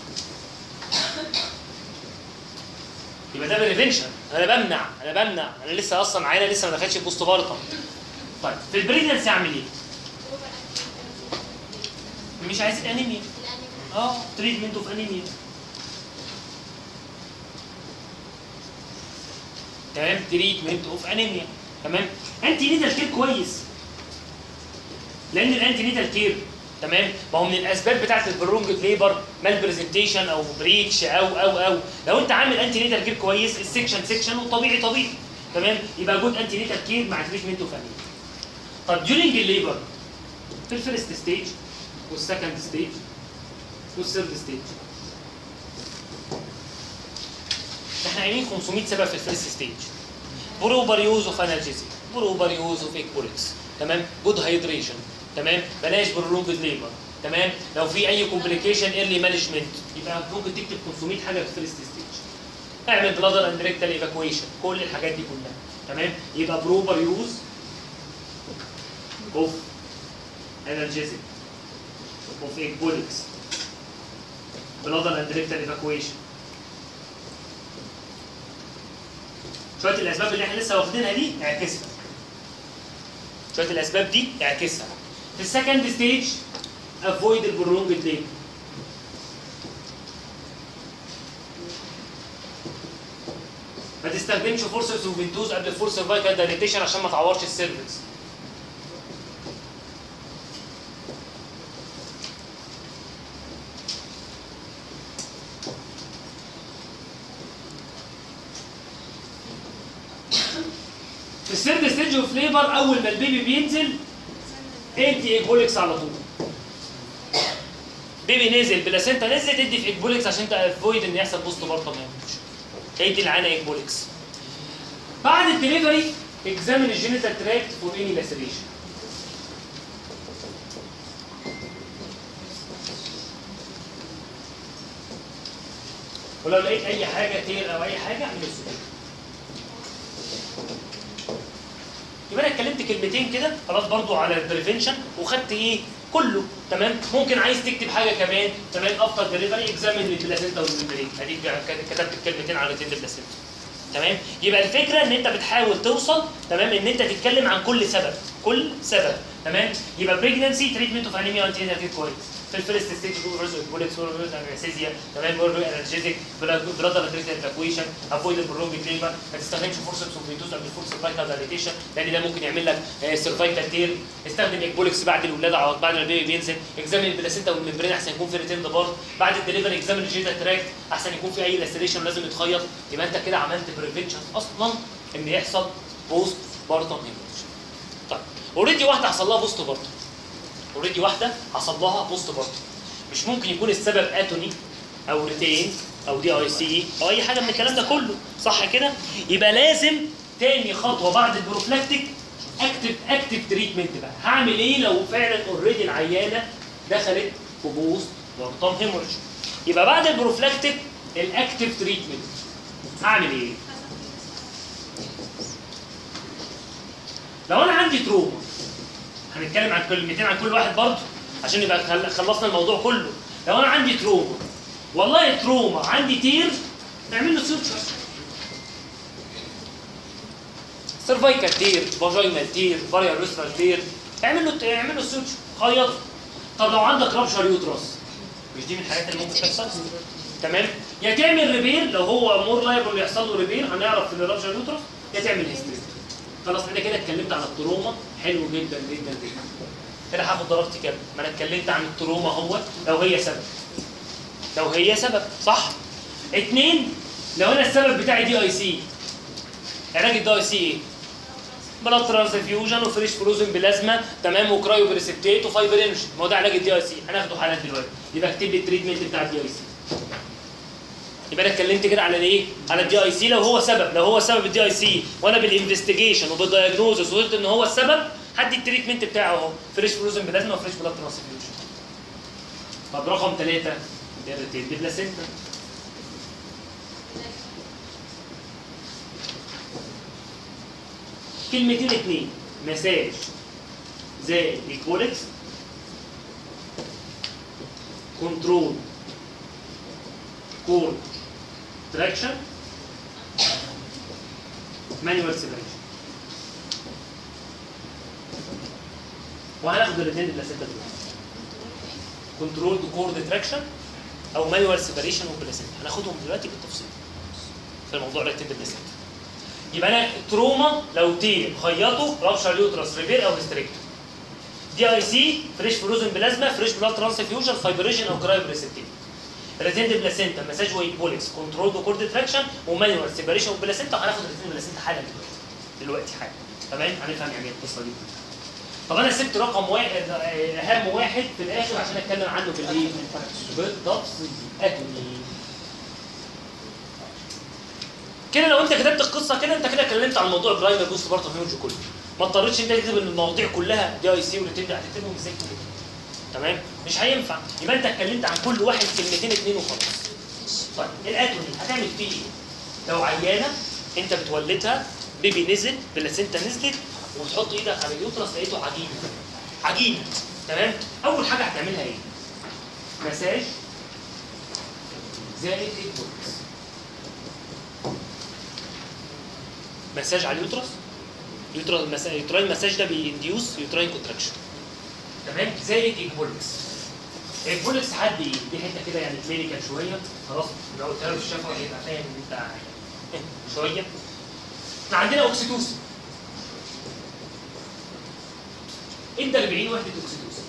يبقى ده بريفنشن انا بمنع انا بمنع انا لسه اصلا عينه لسه ما دخلتش في بوست بارتم طيب في البريجنسي اعمل ايه؟ مش عايزين انيميا اه تريتمنت اوف انيميا تمام تريتمنت اوف انيميا تمام انتي نيتال كير كويس لان الانتي نيتال كير تمام ما هو من الاسباب بتاعت البرونج ليبر مال برزنتيشن او بريتش او او او لو انت عامل انتي نيتال كير كويس السكشن سكشن والطبيعي طبيعي تمام يبقى جود انتي نيتال كير مع تريتمنت اوف انيميا طب ديورنج الليبر في الفيرست ستيج والسكند ستيج والثيرد ستيج احنا قايلين 500 سبب في الفيرست ستيج بروبر يوز اوف انالجيزي بروبر يوز اوف اكبولكس تمام جود هايدريشن تمام بلاش برولونج ليبر تمام لو في اي كومبليكيشن ايرلي مانجمنت يبقى ممكن تكتب 500 حاجه في الفيرست ستيج اعمل بلادر اند ريكتال ايفاكويشن كل الحاجات دي كلها تمام يبقى بروبر يوز اوف انالجيزي اوف اكبولكس بلادر اند ريكتال ايفاكويشن شويه الاسباب اللي احنا لسه واخدينها دي اعكسها شويه الاسباب دي اعكسها في السكند ستيج افويد البرونج ليبر ما تستخدمش فورسز وفنتوز قبل الفور سيرفايكال دايليتيشن عشان ما تعورش السيرفكس في السيرد ستيج اوف ليبر اول ما البيبي بينزل ادي ايكبوليكس على طول بيبي نزل بلاسينتا نزلت ادي في ايكبوليكس عشان تافويد ان يحصل بوست بارتم هيموج ادي العانه ايكبوليكس بعد الدليفري اكزامين الجينيتال تراكت فور اني لاسريشن ولو لقيت اي حاجه تير او اي حاجه اعمل السوشيال يبقى انا اتكلمت كلمتين كده خلاص برضو على البريفنشن وخدت ايه كله تمام ممكن عايز تكتب حاجه كمان تمام افتر دليفري اكزامين البلاسينتا والممبرين اديك كتبت الكلمتين على ريتين البلاسينتا تمام يبقى الفكره ان انت بتحاول توصل تمام ان انت تتكلم عن كل سبب كل سبب تمام يبقى بريجنسي تريتمنت اوف انيميا انتي كويس في الفيرست ستيج بوليت انستيزيا تمام برضه انرجيتك بلاد ارتريت ايفاكويشن افويد البرونج كليمر ما تستخدمش فرصه سوفيتوز قبل فرصه سيرفايكال دايليتيشن لان ده ممكن يعمل لك سيرفايكال تير استخدم اكبولكس بعد الولاده او بعد ما البيبي بينزل اكزامن البلاسينتا والممبرين احسن يكون في ريتين بارت بعد الدليفري اكزامن الجيتا تراكت احسن يكون في اي لاستريشن لازم يتخيط يبقى انت كده عملت بريفنشن اصلا ان يحصل بوست بارتم هيموريج طيب اوريدي واحده حصل لها بوست بارتم اوريدي واحده حصل لها بوست بارتم مش ممكن يكون السبب اتوني او ريتين او دي اي سي او اي حاجه من الكلام ده كله صح كده يبقى لازم تاني خطوه بعد البروفلاكتيك اكتف اكتف تريتمنت بقى هعمل ايه لو فعلا اوريدي العيانه دخلت في بوست بارتم هيموريج يبقى بعد البروفلاكتيك الاكتف تريتمنت هعمل ايه لو انا عندي تروما هنتكلم عن كلمتين عن كل واحد برضه عشان يبقى خل- خلصنا الموضوع كله لو انا عندي تروما والله تروما عندي تير نعمل له سوتشر سيرفايكال تير فاجينال تير فاريال ريسترال تير اعمل له اعمل له سوتشر خيط طب لو عندك رابشر يوترس مش دي من الحاجات اللي ممكن تحصل تمام يا تعمل ريبير لو هو مور لايبل يحصل له ريبير هنعرف ان الرابشر يوترس يا تعمل هيستري خلاص انا كده اتكلمت عن التروما حلو جدا جدا جدا كده هاخد درجتي كام؟ ما انا اتكلمت عن التروما هو لو هي سبب لو هي سبب صح؟ اتنين لو انا السبب بتاعي دي اي سي علاج الدي اي سي ايه؟ بلاد ترانسفيوجن وفريش فروزن بلازما تمام وكرايو بريسبتيت وفايبرينشن ما هو ده علاج الدي اي سي هناخده حالات دلوقتي يبقى اكتب لي التريتمنت بتاع الدي اي سي يبقى انا اتكلمت كده على الايه؟ على الدي اي سي لو هو سبب لو هو سبب الدي اي سي وانا بالانفستيجيشن وبالدايجنوزس وقلت ان هو السبب هدي التريتمنت بتاعه اهو فريش فروزن بلازما وفريش بلاد ترانسفيوجن طب رقم ثلاثة دي بلاسينتا كلمتين اتنين مساج زائد ايكولكس كنترول كور تراكشن مانيوال سيبريشن وهناخد الاثنين البلاسينتا دلوقتي كنترول كور تراكشن او مانيوال سيبريشن وبلاسينتا هناخدهم دلوقتي بالتفصيل في الموضوع ده البلاسينتا يبقى انا تروما لو تير خيطه رابشر يوترس ريبير او هيستريكتوم دي اي سي فريش فروزن بلازما فريش بلاد ترانسفيوجن فايبريشن او كرايو بريسبتيف ريتيند بلاسينتا مساج ويبوليكس كنترول كورد تراكشن ومانيوال سيبريشن وبلاسينتا وهناخد ريتيند بلاسينتا حالا دلوقتي دلوقتي حالا تمام هنفهم يعني ايه القصه دي طب انا سبت رقم واحد آه، اهم واحد في الاخر عشان اتكلم عنه بالايه؟ بالتفصيل اتوني كده لو انت كتبت القصه كده انت كده اتكلمت عن موضوع برايمر بوست بارتم هيمورج كله ما اضطريتش انت تكتب المواضيع كلها دي اي سي وريتين هتكتبهم ازاي كده تمام مش هينفع يبقى انت اتكلمت عن كل واحد كلمتين اتنين وخلاص طيب الاتوني هتعمل فيه ايه؟ لو عيانه انت بتولدها بيبي نزل بلاسينتا نزلت وتحط ايدك على اليوترس لقيته عجيب عجيب تمام اول حاجه هتعملها ايه؟ مساج زائد ايكوالز مساج على اليوترس يوترس مساج يوتراين مساج ده بينديوس يوتراين كونتراكشن تمام زائد ايكبولكس ايكبولكس حد ايه دي حته كده يعني كلينيكال شويه خلاص لو قلتها له في الشفا هيبقى فاهم ان انت شويه احنا عندنا اوكسيتوسين انت 40 وحده اوكسيتوسين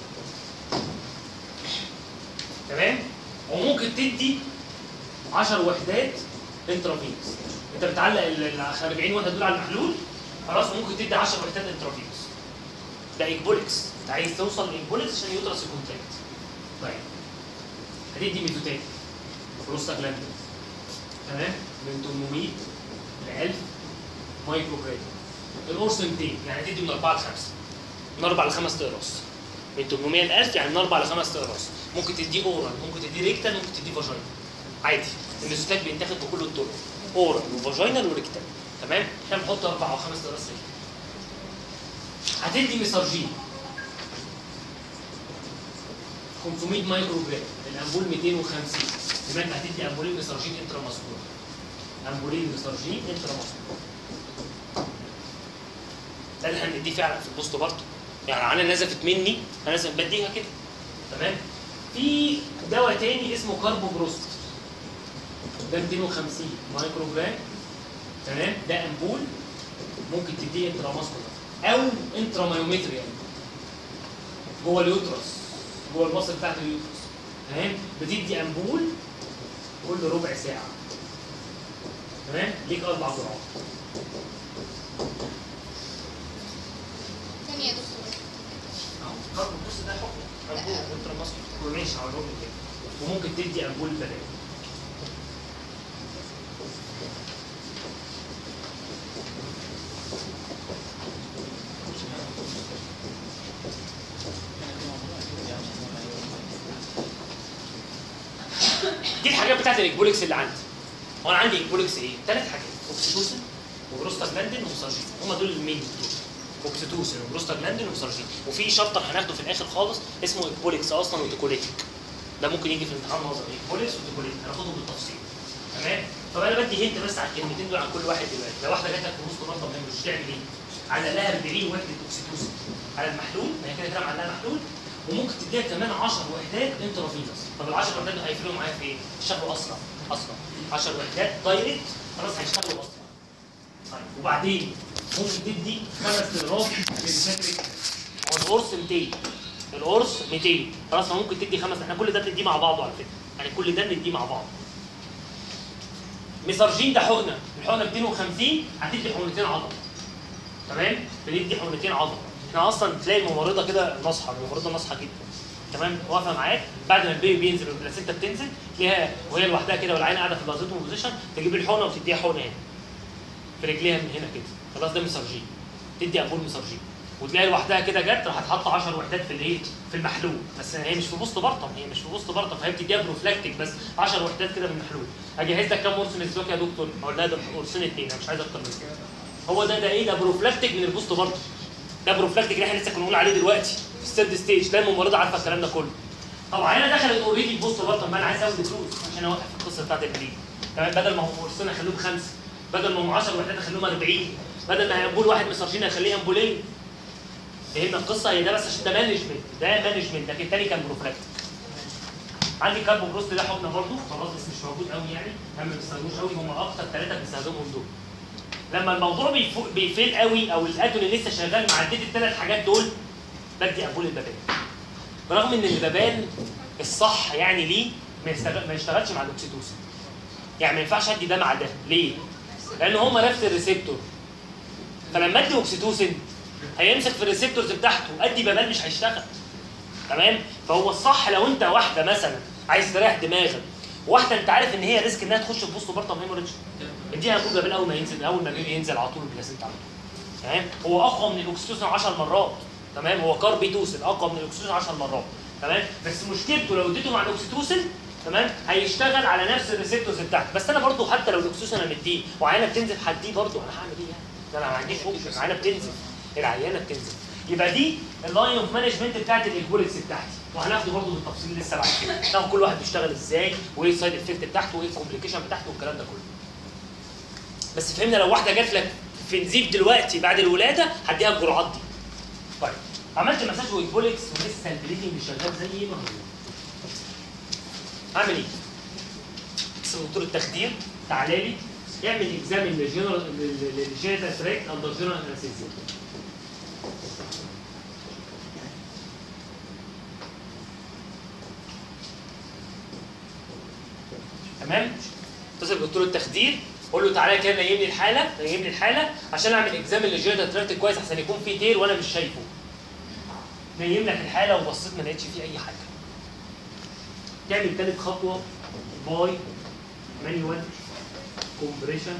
تمام وممكن تدي 10 وحدات انترافينوس انت بتعلق ال ال 40 وحده دول على المحلول خلاص ممكن تدي 10 وحدات انترافينوس ده ايكبولكس انت عايز توصل لايكبولكس عشان يدرس الكونتاكت طيب هتدي ميتوتات بروستاجلاندين تمام من 800 ل 1000 مايكرو جرام القرص 200 يعني تدي من 4 ل 5 من 4 ل 5 اقراص من 800 ل 1000 يعني من 4 ل 5 اقراص ممكن تديه اورال ممكن تديه ريكتال ممكن تديه فاجينال عادي الميزوتات بيتاخد بكل الطرق اورال وفاجينال وريكتال تمام احنا بنحط اربع او خمس اقراص ريكتال هتدي ميسارجين 500 مايكرو جرام الامبول 250 يبقى انت هتدي امبولين ميسارجين انترا ماسكولار امبولين ميسارجين انترا ماسكولار ده اللي هنديه فعلا في البوست برضه يعني انا نزفت مني انا لازم بديها كده تمام في دواء تاني اسمه كاربوبروست ده 250 مايكرو جرام تمام ده امبول ممكن تديه انترا ماسكولار او انترا مايومتري يعني جوه اليوترس جوه المصل بتاعت اليوترس تمام بتدي امبول كل ربع ساعه تمام ليك اربع جرعات ثانية يا دكتور اهو كاربوبروست ده حكم امبول انترا ماسكولار ماشي على الربع كده وممكن تدي امبول بلاش دي الحاجات بتاعت الاكبوليكس اللي عندي هو انا عندي اكبوليكس ايه؟ ثلاث حاجات اوكسيتوسين وبروستاجلاندين ومسارجين هم دول المين اوكسيتوسين وبروستاجلاندين ومسارجين وفي شابتر هناخده في الاخر خالص اسمه اكبوليكس اصلا وتيكوليتيك ده ممكن يجي في الامتحان نظري اكبوليكس وتيكوليتيك هناخدهم بالتفصيل تمام طب انا بدي هنت بس على الكلمتين دول عن كل واحد دلوقتي لو واحده جات لك في نص مرضى مش تعمل ايه؟ على لها 40 وحده اوكسيتوسين على المحلول ما هي كده كده معلقه محلول وممكن تديها كمان 10 وحدات انترافينوس طب ال 10 وحدات دول هيفرقوا معايا في ايه؟ يشتغلوا اسرع اسرع 10 وحدات دايركت خلاص هيشتغلوا اسرع طيب وبعدين ممكن تدي خمس جرام للفاتريك هو القرص 200 القرص 200 خلاص ممكن تدي خمس احنا كل ده بنديه مع بعضه على فكره يعني كل ده بنديه مع بعض ميسارجين ده حقنه الحقنه 250 هتدي حقنتين عضل تمام بندي حقنتين عضل احنا اصلا تلاقي الممرضه كده ناصحه الممرضه ناصحه جدا تمام واقفه معاك بعد ما البيبي بينزل والبلاسينتا بتنزل تلاقيها وهي لوحدها كده والعينه قاعده في اللازيتوم بوزيشن تجيب الحقنه وتديها حقنه هنا في رجليها من هنا كده خلاص ده مسارجين تدي امبول مسارجين وتلاقي لوحدها كده جت راح تحط 10 وحدات في الايه في المحلول بس هي مش في بوست برطم هي مش في بوست برطم فهي بتديها بروفلاكتيك بس 10 وحدات كده من المحلول اجهز لك كام قرص نسبوك يا دكتور اقول لها ده قرصين اثنين انا مش عايز اكتر من كده هو ده ده ايه ده بروفلاكتيك من البوست برطم ده بروفلاكتيك اللي احنا لسه كنا بنقول عليه دلوقتي في الثيرد ستيج ده الممرضه عارفه الكلام ده كله طبعا انا دخلت اوريدي البوست برطم ما انا عايز ازود فلوس عشان اوقف القصه بتاعت البريد تمام بدل ما هو قرصين اخليهم خمسه بدل ما هم 10 وحدات اخليهم 40 بدل ما امبول واحد مسارجين اخليه امبولين فهمنا القصه هي ده بس عشان ده مانجمنت ده مانجمنت لكن التاني كان بروفلاكتيك عندي كاربو بروست ده حقنه برضه خلاص بس مش موجود قوي يعني هم ما بيستخدموش قوي هم اكتر ثلاثه بيستخدمهم دول لما الموضوع بيفو- بيفيل قوي او الاتون اللي لسه شغال مع عديت الثلاث حاجات دول بدي امبول البابان برغم ان البابان الصح يعني ليه ما يستغل- ما يشتغلش مع الاكسيتوسين يعني ما ينفعش ادي ده مع ده ليه؟ لان هما نفس الريسبتور فلما ادي اوكسيتوسين هيمسك في الريسبتورز بتاعته ادي بابان مش هيشتغل تمام فهو الصح لو انت واحده مثلا عايز تريح دماغك واحده انت عارف ان هي ريسك انها تخش في بوست بارتم هيموريدج اديها امبول بابان اول ما ينزل اول ما البيبي ينزل على طول البلاسينتا على طول تمام هو اقوى من الاكسيتوسين 10 مرات تمام هو كاربيتوسين اقوى من الاكسيتوسين 10 مرات تمام بس مشكلته لو اديته مع الاكسيتوسين تمام هيشتغل على نفس الريسبتورز بتاعته بس انا برضو حتى لو الاكسيتوسين انا مديه وعينه بتنزل هديه برضو انا هعمل ايه يعني ده انا ما عنديش اوبشن عينه بتنزل العيانه بتنزل يبقى دي اللاين اوف مانجمنت بتاعت الاكبوليكس بتاعتي وهناخده برضه بالتفصيل لسه بعد كده ناخد كل واحد بيشتغل ازاي وايه السايد افكت بتاعته وايه الكومبليكيشن بتاعته والكلام ده كله بس فهمنا لو واحده جات لك في نزيف دلوقتي بعد الولاده هديها الجرعات دي طيب عملت مساج واكبوليكس ولسه البليدنج شغال زي ما هو اعمل ايه؟ اسم دكتور التخدير تعالى لي يعمل اكزامن للجنرال للجينيتال تراكت اندر جنرال انستيزيا تمام اتصل بدكتور التخدير قول له تعالى كده نيم لي الحاله نيم لي الحاله عشان اعمل اكزامن للجينيتال تراكت كويس عشان يكون في تير وانا مش شايفه نيم لك الحاله وبصيت ما لقيتش فيه اي حاجه تعمل تالت خطوه باي مانيوال كومبريشن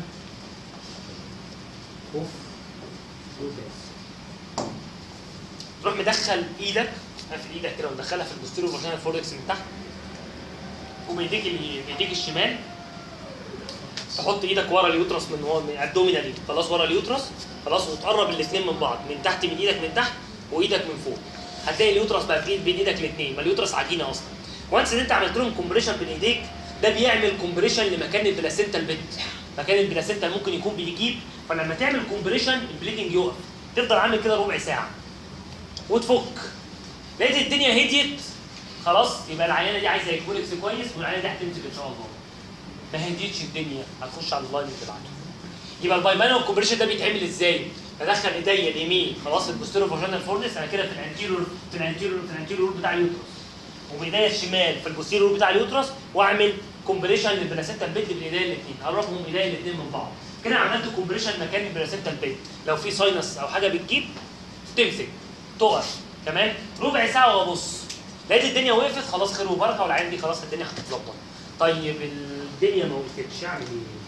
اوف روتاس تروح مدخل ايدك قافل ايدك كده ومدخلها في البوستيريو فاجينال فوركس من تحت وبايديك ال- بايديك الشمال تحط ايدك ورا اليوترس من هو من الدومينالي خلاص ورا اليوترس خلاص وتقرب الاثنين من بعض من تحت من ايدك من تحت وايدك من فوق هتلاقي اليوترس بقى في إيد- بين ايدك الاثنين ما اليوترس عجينه اصلا وانس ان انت عملت لهم كومبريشن بين ايديك ده بيعمل كومبريشن لمكان البلاسينتا البت مكان البلاسينتا ممكن يكون بيجيب فلما تعمل كومبريشن البليدنج يقف تفضل عامل كده ربع ساعه وتفك لقيت الدنيا هديت خلاص يبقى العيانه دي عايزه اكبولكس كويس والعيانه دي هتمسك ان شاء الله ما هديتش الدنيا هتخش على اللاين اللي بعده يبقى البايمانو كومبريشن ده بيتعمل ازاي؟ بدخل ايديا اليمين خلاص في البوستيرو فاجينال فورنس انا كده في الانتيرور في الانتيرور في الانتيرور بتاع اليوترس وبايديا الشمال في البوستيرور بتاع اليوترس واعمل كومبريشن للبلاسينتا البيت بايديا الاثنين اقربهم ايديا الاثنين من بعض كده عملت كومبريشن مكان البلاسينتا البيت لو في ساينس او حاجه بتجيب تمسك تقف تمام ربع ساعه وابص لقيت الدنيا وقفت خلاص خير وبركه والعين دي خلاص الدنيا هتتظبط طيب الدنيا ما وقفتش اعمل ايه؟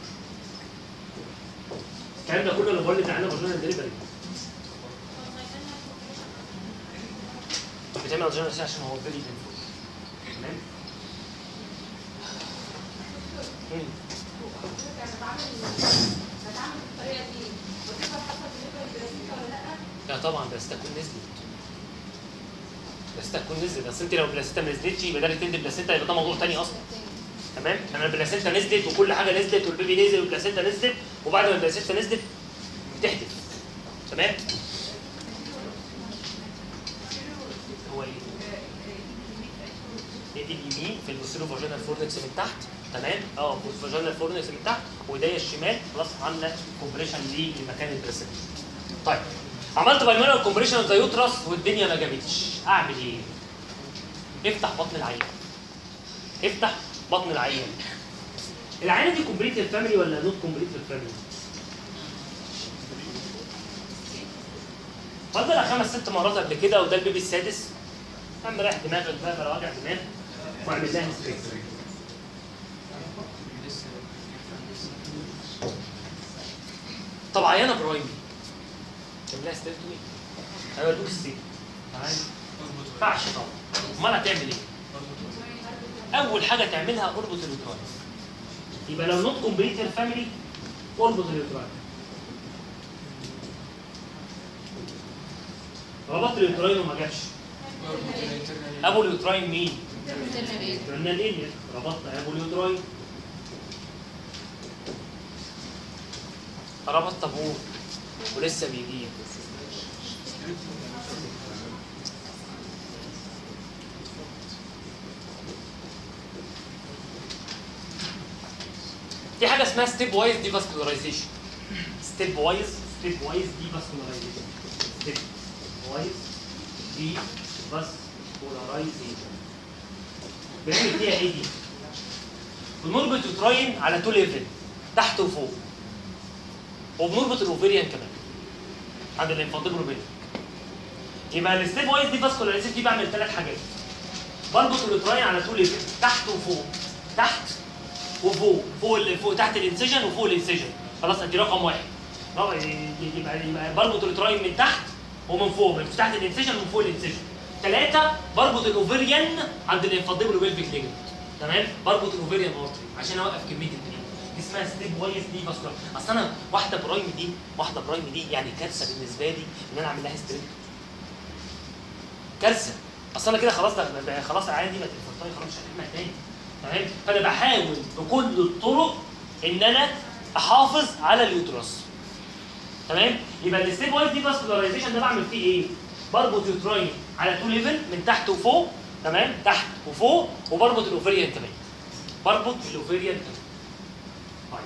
الكلام ده كله انا بقول لك عنه فاجينال دليفري بتعمل فاجينال عشان هو فيري بينفول تمام مم. لا طبعا بلاستا تكون نزلت بلاستا تكون نزلت اصل انت لو بلاستا ما نزلتش يبقى ده ريتند بلاستا يبقى ده موضوع تاني اصلا تمام انا البلاسينتا نزلت وكل حاجه نزلت والبيبي نزل والبلاسينتا نزلت وبعد ما البلاسينتا نزلت بتحدث تمام هو ايه ايدي اليمين في البوستيرو فاجينال فورنكس من تحت تمام اه فاجينال فورنكس من تحت وايديا الشمال خلاص عامله كومبريشن لمكان البلاسينتا طيب عملت بالمونر كومبريشن اوف ذا يوترس والدنيا ما جابتش اعمل ايه؟ افتح بطن العيان افتح بطن العيان العيانه دي كومبليت الفاميلي ولا نوت كومبليت الفاميلي؟ فضل خمس ست مرات قبل كده وده البيبي السادس عم رايح دماغك بقى بلا وجع دماغ واعمل لها ستريس طب عيانه برايمي تعمل لها ستيرتومي هيودوك ستيت تمام ما ينفعش طبعا امال هتعمل ايه؟ اول حاجه تعملها اربط اليوتراين يبقى لو نوت كومبليت الفاميلي اربط اليوتراين ربطت اليوتراين وما جابش ابو اليوتراين مين؟ قلنا الاليا ربطت ابو اليوتراين ربطت ابوه ولسه بيجيب في حاجه اسمها ستيب وايز ديفاسكولاريزيشن ستيب وايز ستيب وايز ديفاسكولاريزيشن ستيب وايز ديفاسكولاريزيشن بنعمل فيها ايه دي؟ بنربط يوتراين على تو ليفل تحت وفوق وبنربط الاوفيريان كمان عند الانفانتيبل اوفيريان يبقى الستيب وايز ديفاسكولاريزيشن دي بعمل ثلاث حاجات بربط اليوتراين على تو ليفل تحت وفوق تحت وفوق فوق ال- فوق تحت الانسجن وفوق الانسجن خلاص ادي رقم واحد رقم- يبقى يبقى بربط التراين من تحت ومن فوق من تحت الانسجن ومن فوق الانسجن ثلاثة بربط الاوفريان عند الانفاضيبل وبيلفيك ليجمنت تمام بربط الاوفريان ارتري عشان اوقف كمية البريد دي اسمها ستيب وايز دي فاسكولار اصل انا واحدة برايم دي واحدة برايم دي يعني كارثة بالنسبة لي ان انا اعمل لها ستريت كارثة اصل انا كده خلاص ده ده خلاص العيان دي بقت الفرطاني خلاص مش هتعمل تاني تمام فانا بحاول بكل الطرق ان انا احافظ على اليوترس تمام يبقى الستيب وايز دي فاسكولاريزيشن ده بعمل فيه ايه بربط يوتراين على تو ليفل من تحت وفوق تمام تحت وفوق وبربط الاوفريان كمان بربط الاوفريان كمان طيب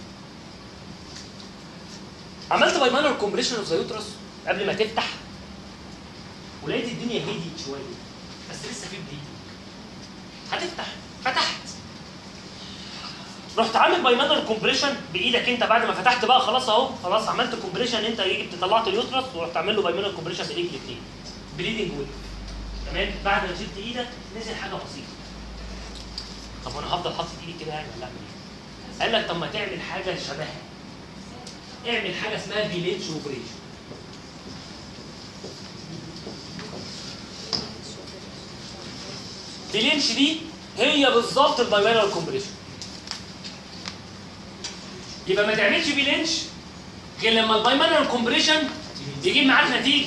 عملت بايمانر كومبريشن اوف ذا يوترس قبل ما تفتح ولقيت الدنيا هديت شويه بس لسه في بليدنج هتفتح فتحت رحت عامل بايمانر كومبريشن بايدك انت بعد ما فتحت بقى خلاص اهو خلاص عملت كومبريشن انت جبت طلعت اليوترس ورحت عامل له بايمانر كومبريشن بايديك الاثنين بليدنج ويل تمام بعد ما شلت ايدك نزل حاجه بسيطه طب وانا هفضل حاطط ايدي كده يعني ولا اعمل ايه؟ قال لك طب ما تعمل حاجه شبهها اعمل حاجه اسمها فيليتش اوبريشن فيلينش دي هي بالظبط البايمانر كومبريشن يبقى ما تعملش بي لينش غير لما البايمانوال كومبريشن يجيب معاك نتيجه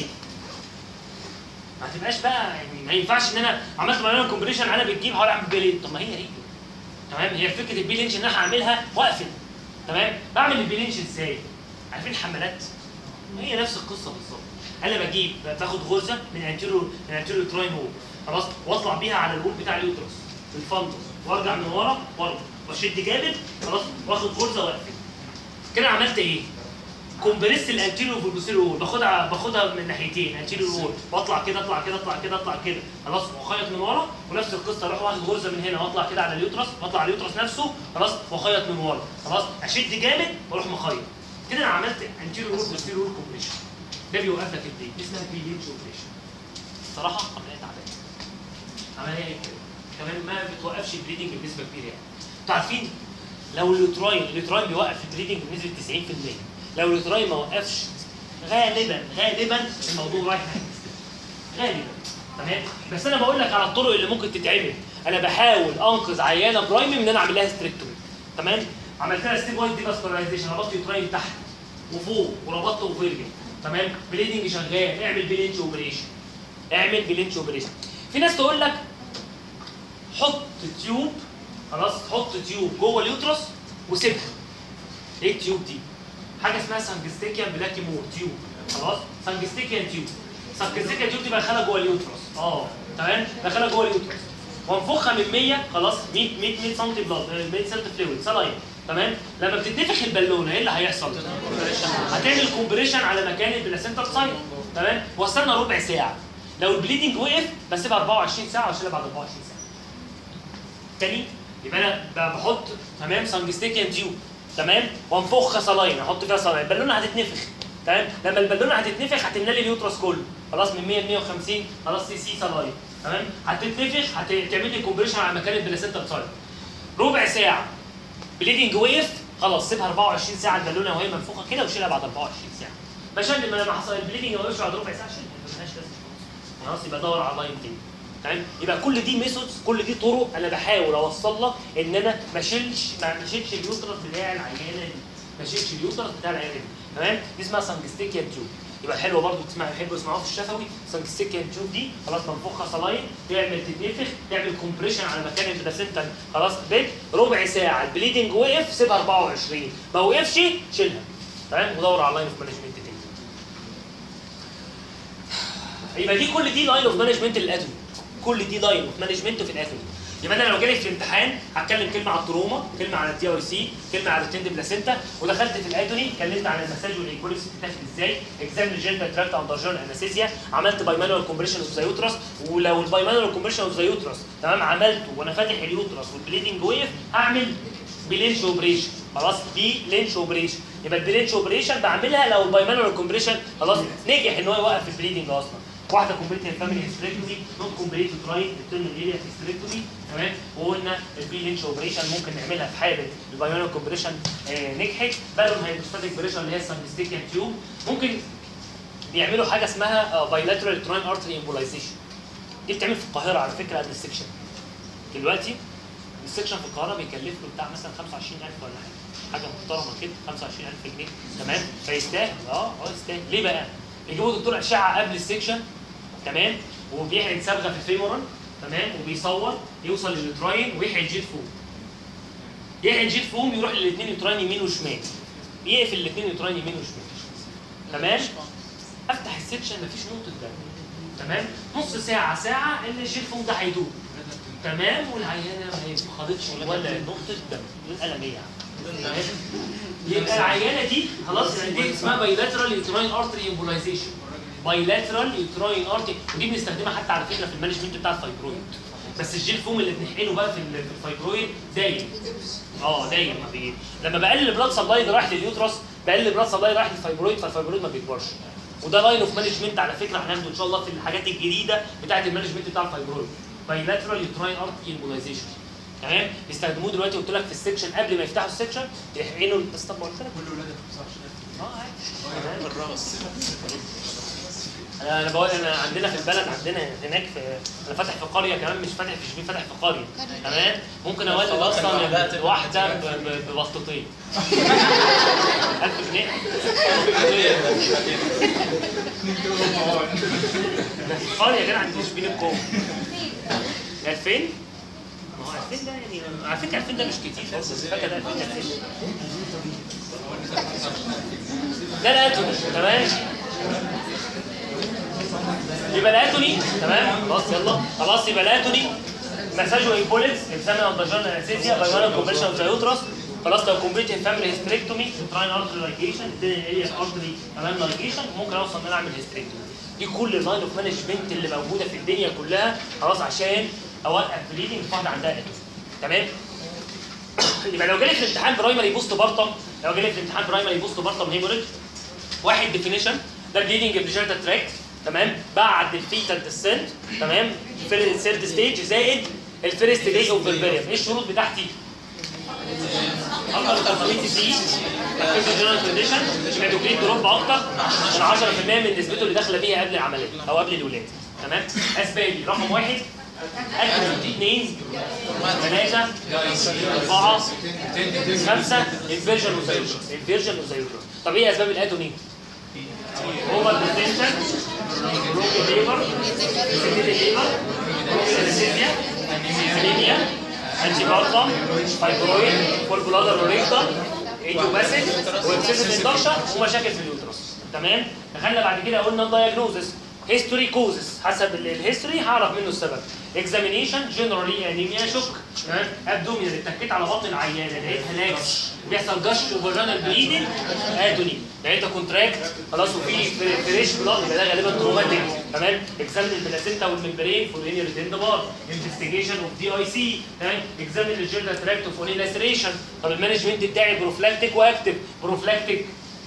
ما تبقاش بقى يعني ما ينفعش ان انا عملت بايمانوال كومبريشن انا بتجيب هقول اعمل بي لينش طب ما هي هي تمام هي فكره البي لينش ان انا هعملها واقفل تمام بعمل البي لينش ازاي؟ عارفين الحملات؟ هي نفس القصه بالظبط انا بجيب باخد غرزه من انتيرو من انتيرو تراين وول خلاص واطلع بيها على الوول بتاع اليوترس في الفندس وارجع من ورا وارجع واشد جامد خلاص واخد غرزه واقفل كده عملت ايه؟ كومبريس الانتيريور والبوستيريور وول باخدها باخدها من ناحيتين انتيريور وول واطلع كده اطلع كده اطلع كده اطلع كده خلاص واخيط من ورا ونفس القصه اروح واخد غرزه من هنا واطلع كده على اليوترس واطلع على اليوترس نفسه خلاص واخيط من ورا خلاص اشد جامد واروح مخيط كده انا عملت انتيريور وول بوستيريور وول كومبريشن ده بيوقف لك البيت دي اسمها بي لينش اوبريشن الصراحه عمليه تعبانه عمليه ايه كده كمان ما بتوقفش البليدنج بنسبه كبيره يعني انتوا عارفين لو اليوتراين اليوتراين بيوقف البليدنج بنسبه 90% لو اليوتراين ما وقفش غالبا غالبا الموضوع رايح ناحيه الاستثناء. غالبا تمام بس انا بقول لك على الطرق اللي ممكن تتعمل انا بحاول انقذ عيانه برايمي من ان انا اعمل لها ستريكتومي تمام عملت لها ستيب وايد ديفاسكولايزيشن ربطت يوتراين تحت وفوق وربطت اوفيريا تمام بليدنج شغال اعمل بلينش اوبريشن اعمل بلينش اوبريشن في ناس تقول لك حط تيوب خلاص حط تيوب جوه اليوترس وسيبها ايه التيوب دي؟ حاجه اسمها سانجستيكيان بلاكيمور تيوب خلاص سانجستيكيان تيوب سانجستيكيان تيوب دي بدخلها جوه اليوترس اه تمام بدخلها جوه اليوترس وانفخها من 100 خلاص 100 100 100 سم بلاد 100 سم فلويد سلاين تمام لما بتتنفخ البالونه ايه اللي هيحصل؟ هتعمل كومبريشن على مكان البلاسنتر سايت تمام واستنى ربع ساعه لو البليدنج وقف بسيبها 24 ساعه واشيلها بعد 24 ساعه تاني يبقى انا ب- بحط تمام سانجستيكيان تيوب تمام وانفخها صلاين احط فيها صلاين البالونه هتتنفخ تمام لما البالونه هتتنفخ هتملى لي اليوترس كله خلاص من 100 ل 150 خلاص سي سي صلاين تمام هتتنفخ هتعمل لي كومبريشن على مكان البلاسنتا سايت ربع ساعه بليدنج وقف خلاص سيبها 24 ساعه البالونه وهي منفوخه كده وشيلها بعد 24 ساعه عشان لما حصل البليدنج ما وقفش بعد ربع ساعه شيلها ملهاش لازمه خلاص يبقى دور على لاين تاني تمام يبقى كل دي ميثودز كل دي طرق انا بحاول اوصل لك ان انا ما اشيلش ما اشيلش اليوترس بتاع العيانه دي ما اشيلش اليوترس بتاع العيانه دي تمام دي اسمها سانجستيكيان تيوب يبقى حلوه برضه تسمع يحبوا يسمعوها في الشفوي سانجستيكيان تيوب دي خلاص منفوخها صلاين تعمل تتنفخ تعمل كومبريشن على مكان البلاسنتا خلاص بيت ربع ساعه البليدنج وقف سيبها 24 ما وقفش شيلها تمام ودور على لاين اوف مانجمنت تاني يبقى دي كل دي لاين اوف مانجمنت للاتومي كل دي لاين اوف مانجمنت في الاتومي يبقى انا لو جالي في الامتحان هتكلم كلمه على التروما كلمه على التي ار سي كلمه على التند بلاسنتا ودخلت في الاتومي اتكلمت عن المساج والايكوليس بتتاخد ازاي اكزامن الجنتال تراكت اندر جورنال انستيزيا عملت بايمانوال كومبريشن اوف ذا يوترس ولو البايمانوال كومبريشن اوف ذا يوترس تمام عملته وانا فاتح اليوترس والبليدنج وقف هعمل بلينش اوبريشن خلاص دي لينش اوبريشن يبقى البلينش اوبريشن بعملها لو البايمانوال كومبريشن خلاص نجح ان هو يوقف البليدنج اصلا واحده كومبليت الفاميلي هيستريكتومي نوت كومبليت تراين الترن اريا هيستريكتومي تمام وقلنا البي لينش اوبريشن ممكن نعملها في حاله البايمانوال كومبريشن آه نجحت بالون هيدروستاتيك بريشر اللي هي السانجستيكيان تيوب ممكن بيعملوا حاجه اسمها بايلاترال تراين ارتري امبولايزيشن دي بتعمل في القاهره على فكره قبل السكشن دلوقتي السكشن في القاهره بيكلف له بتاع مثلا 25000 ولا حاجه حاجه محترمه كده 25000 جنيه تمام فيستاهل اه اه يستاهل ليه بقى؟ بيجيبوا دكتور اشعه قبل السكشن تمام وبيحقن صبغه في الفيمورال تمام وبيصور يوصل للتراين ويحقن جيت فوم يحقن جيت فوم يروح للاثنين يتراين يمين وشمال يقفل الاثنين يتراين يمين وشمال تمام افتح السكشن مفيش نقطه دم تمام نص ساعه ساعه ان الجيت فوم ده هيدوب تمام والعيانه ما خدتش ولا نقطه دم الالميه يعني يبقى العيانه دي خلاص يعني دي اسمها بايلاترال يوتراين ارتري امبولايزيشن بايلاترال يوتراين ارتري ودي بنستخدمها حتى على فكره في المانجمنت بتاع الفايبرويد بس الجيل فوم اللي بنحقنه بقى في ال- في الفايبرويد دايم اه دايم ما بيجي لما بقلل البلاد سبلاي اللي رايح لليوترس بقلل البلاد سبلاي رايح للفايبرويد فالفايبرويد ما بيكبرش وده لاين اوف مانجمنت على فكره هناخده ان شاء الله في الحاجات الجديده بتاعه المانجمنت بتاع الفايبرويد بايلاترال يوتراين ارتري امبولايزيشن تمام بيستخدموه دلوقتي قلت لك في السكشن قبل ما يفتحوا السكشن يحقنوا بس طب ما قلت لك كل ولادك 15 اه عادي تمام. بالراس انا أنا بقول انا عندنا في البلد عندنا هناك في انا فاتح في قريه كمان مش فاتح في شبين فاتح في قريه تمام ممكن اولد خلاص أنا اصلا بدأت واحده ب- ب- ببسطتين 1000 جنيه ده في القريه كده عند شبين الكوم 2000 ما هو 2000 ده يعني على فكره 2000 ده مش كتير بس فاكر ده 2000 ده كتير. ده الاتوني تمام يبقى الاتوني تمام خلاص يلا خلاص يبقى الاتوني مساج وامبوليكس اكزامين اوف فاجينال انستيزيا بايونال كومبريشن اوف يوترس خلاص لو كومبليت فاميلي هيستريكتومي تراين ارتري لايجيشن الدنيا هي ارتري كمان لايجيشن ممكن اوصل ان انا اعمل هيستريكتومي دي كل اللاين اوف مانجمنت اللي موجوده في الدنيا كلها خلاص عشان اوقف بليدنج في واحده عندها اتوني تمام يبقى لو جالي في الامتحان برايمري بوست بارتم لو جالي في الامتحان برايمري بوست بارتم هيموريج واحد ديفينيشن ده بليدنج بريجرتا تراكت تمام بعد الفيتال ديسنت تمام في الثيرد ستيج زائد الفيرست داي اوف فيربيريم ايه الشروط بتاعتي؟ اكتر من 500 سي اكتر جنرال كونديشن هيماتوكريت دروب اكتر من 10% من نسبته اللي داخله بيها قبل العمليه او قبل الولاده تمام اسبابي رقم واحد اكل اثنين ثلاثة أربعة خمسة انفيرجن وزيوجر انفيرجن وزيوجر طب ايه اسباب الاتوني؟ اوفر ديستنشن بروكن ليبر سيديد ليبر بروكن انستيزيا انيميا انتي بارتم فايبرويد فول بلادر وريكتر ايديوباسيك واكسسيف اندكشن ومشاكل في اليوترس تمام دخلنا بعد كده قلنا الدايجنوزس هيستوري كوزس حسب ال- الهيستوري هعرف منه السبب اكزامينيشن جنرالي انيميا شوك تمام ابدومينال اتكيت على بطن العيانه لقيتها لاكس بيحصل جش وفاجينال بليدنج اتوني لقيتها كونتراكت خلاص وفي فريش بلاد يبقى ده غالبا تروماتيك تمام اكزامين البلاسينتا والممبرين فور اني ريتند بار انفستيجيشن اوف دي اي سي تمام اكزامين الجيردا تراكت اوف اوني لاسريشن طب المانجمنت بتاعي بروفلاكتيك واكتف بروفلاكتيك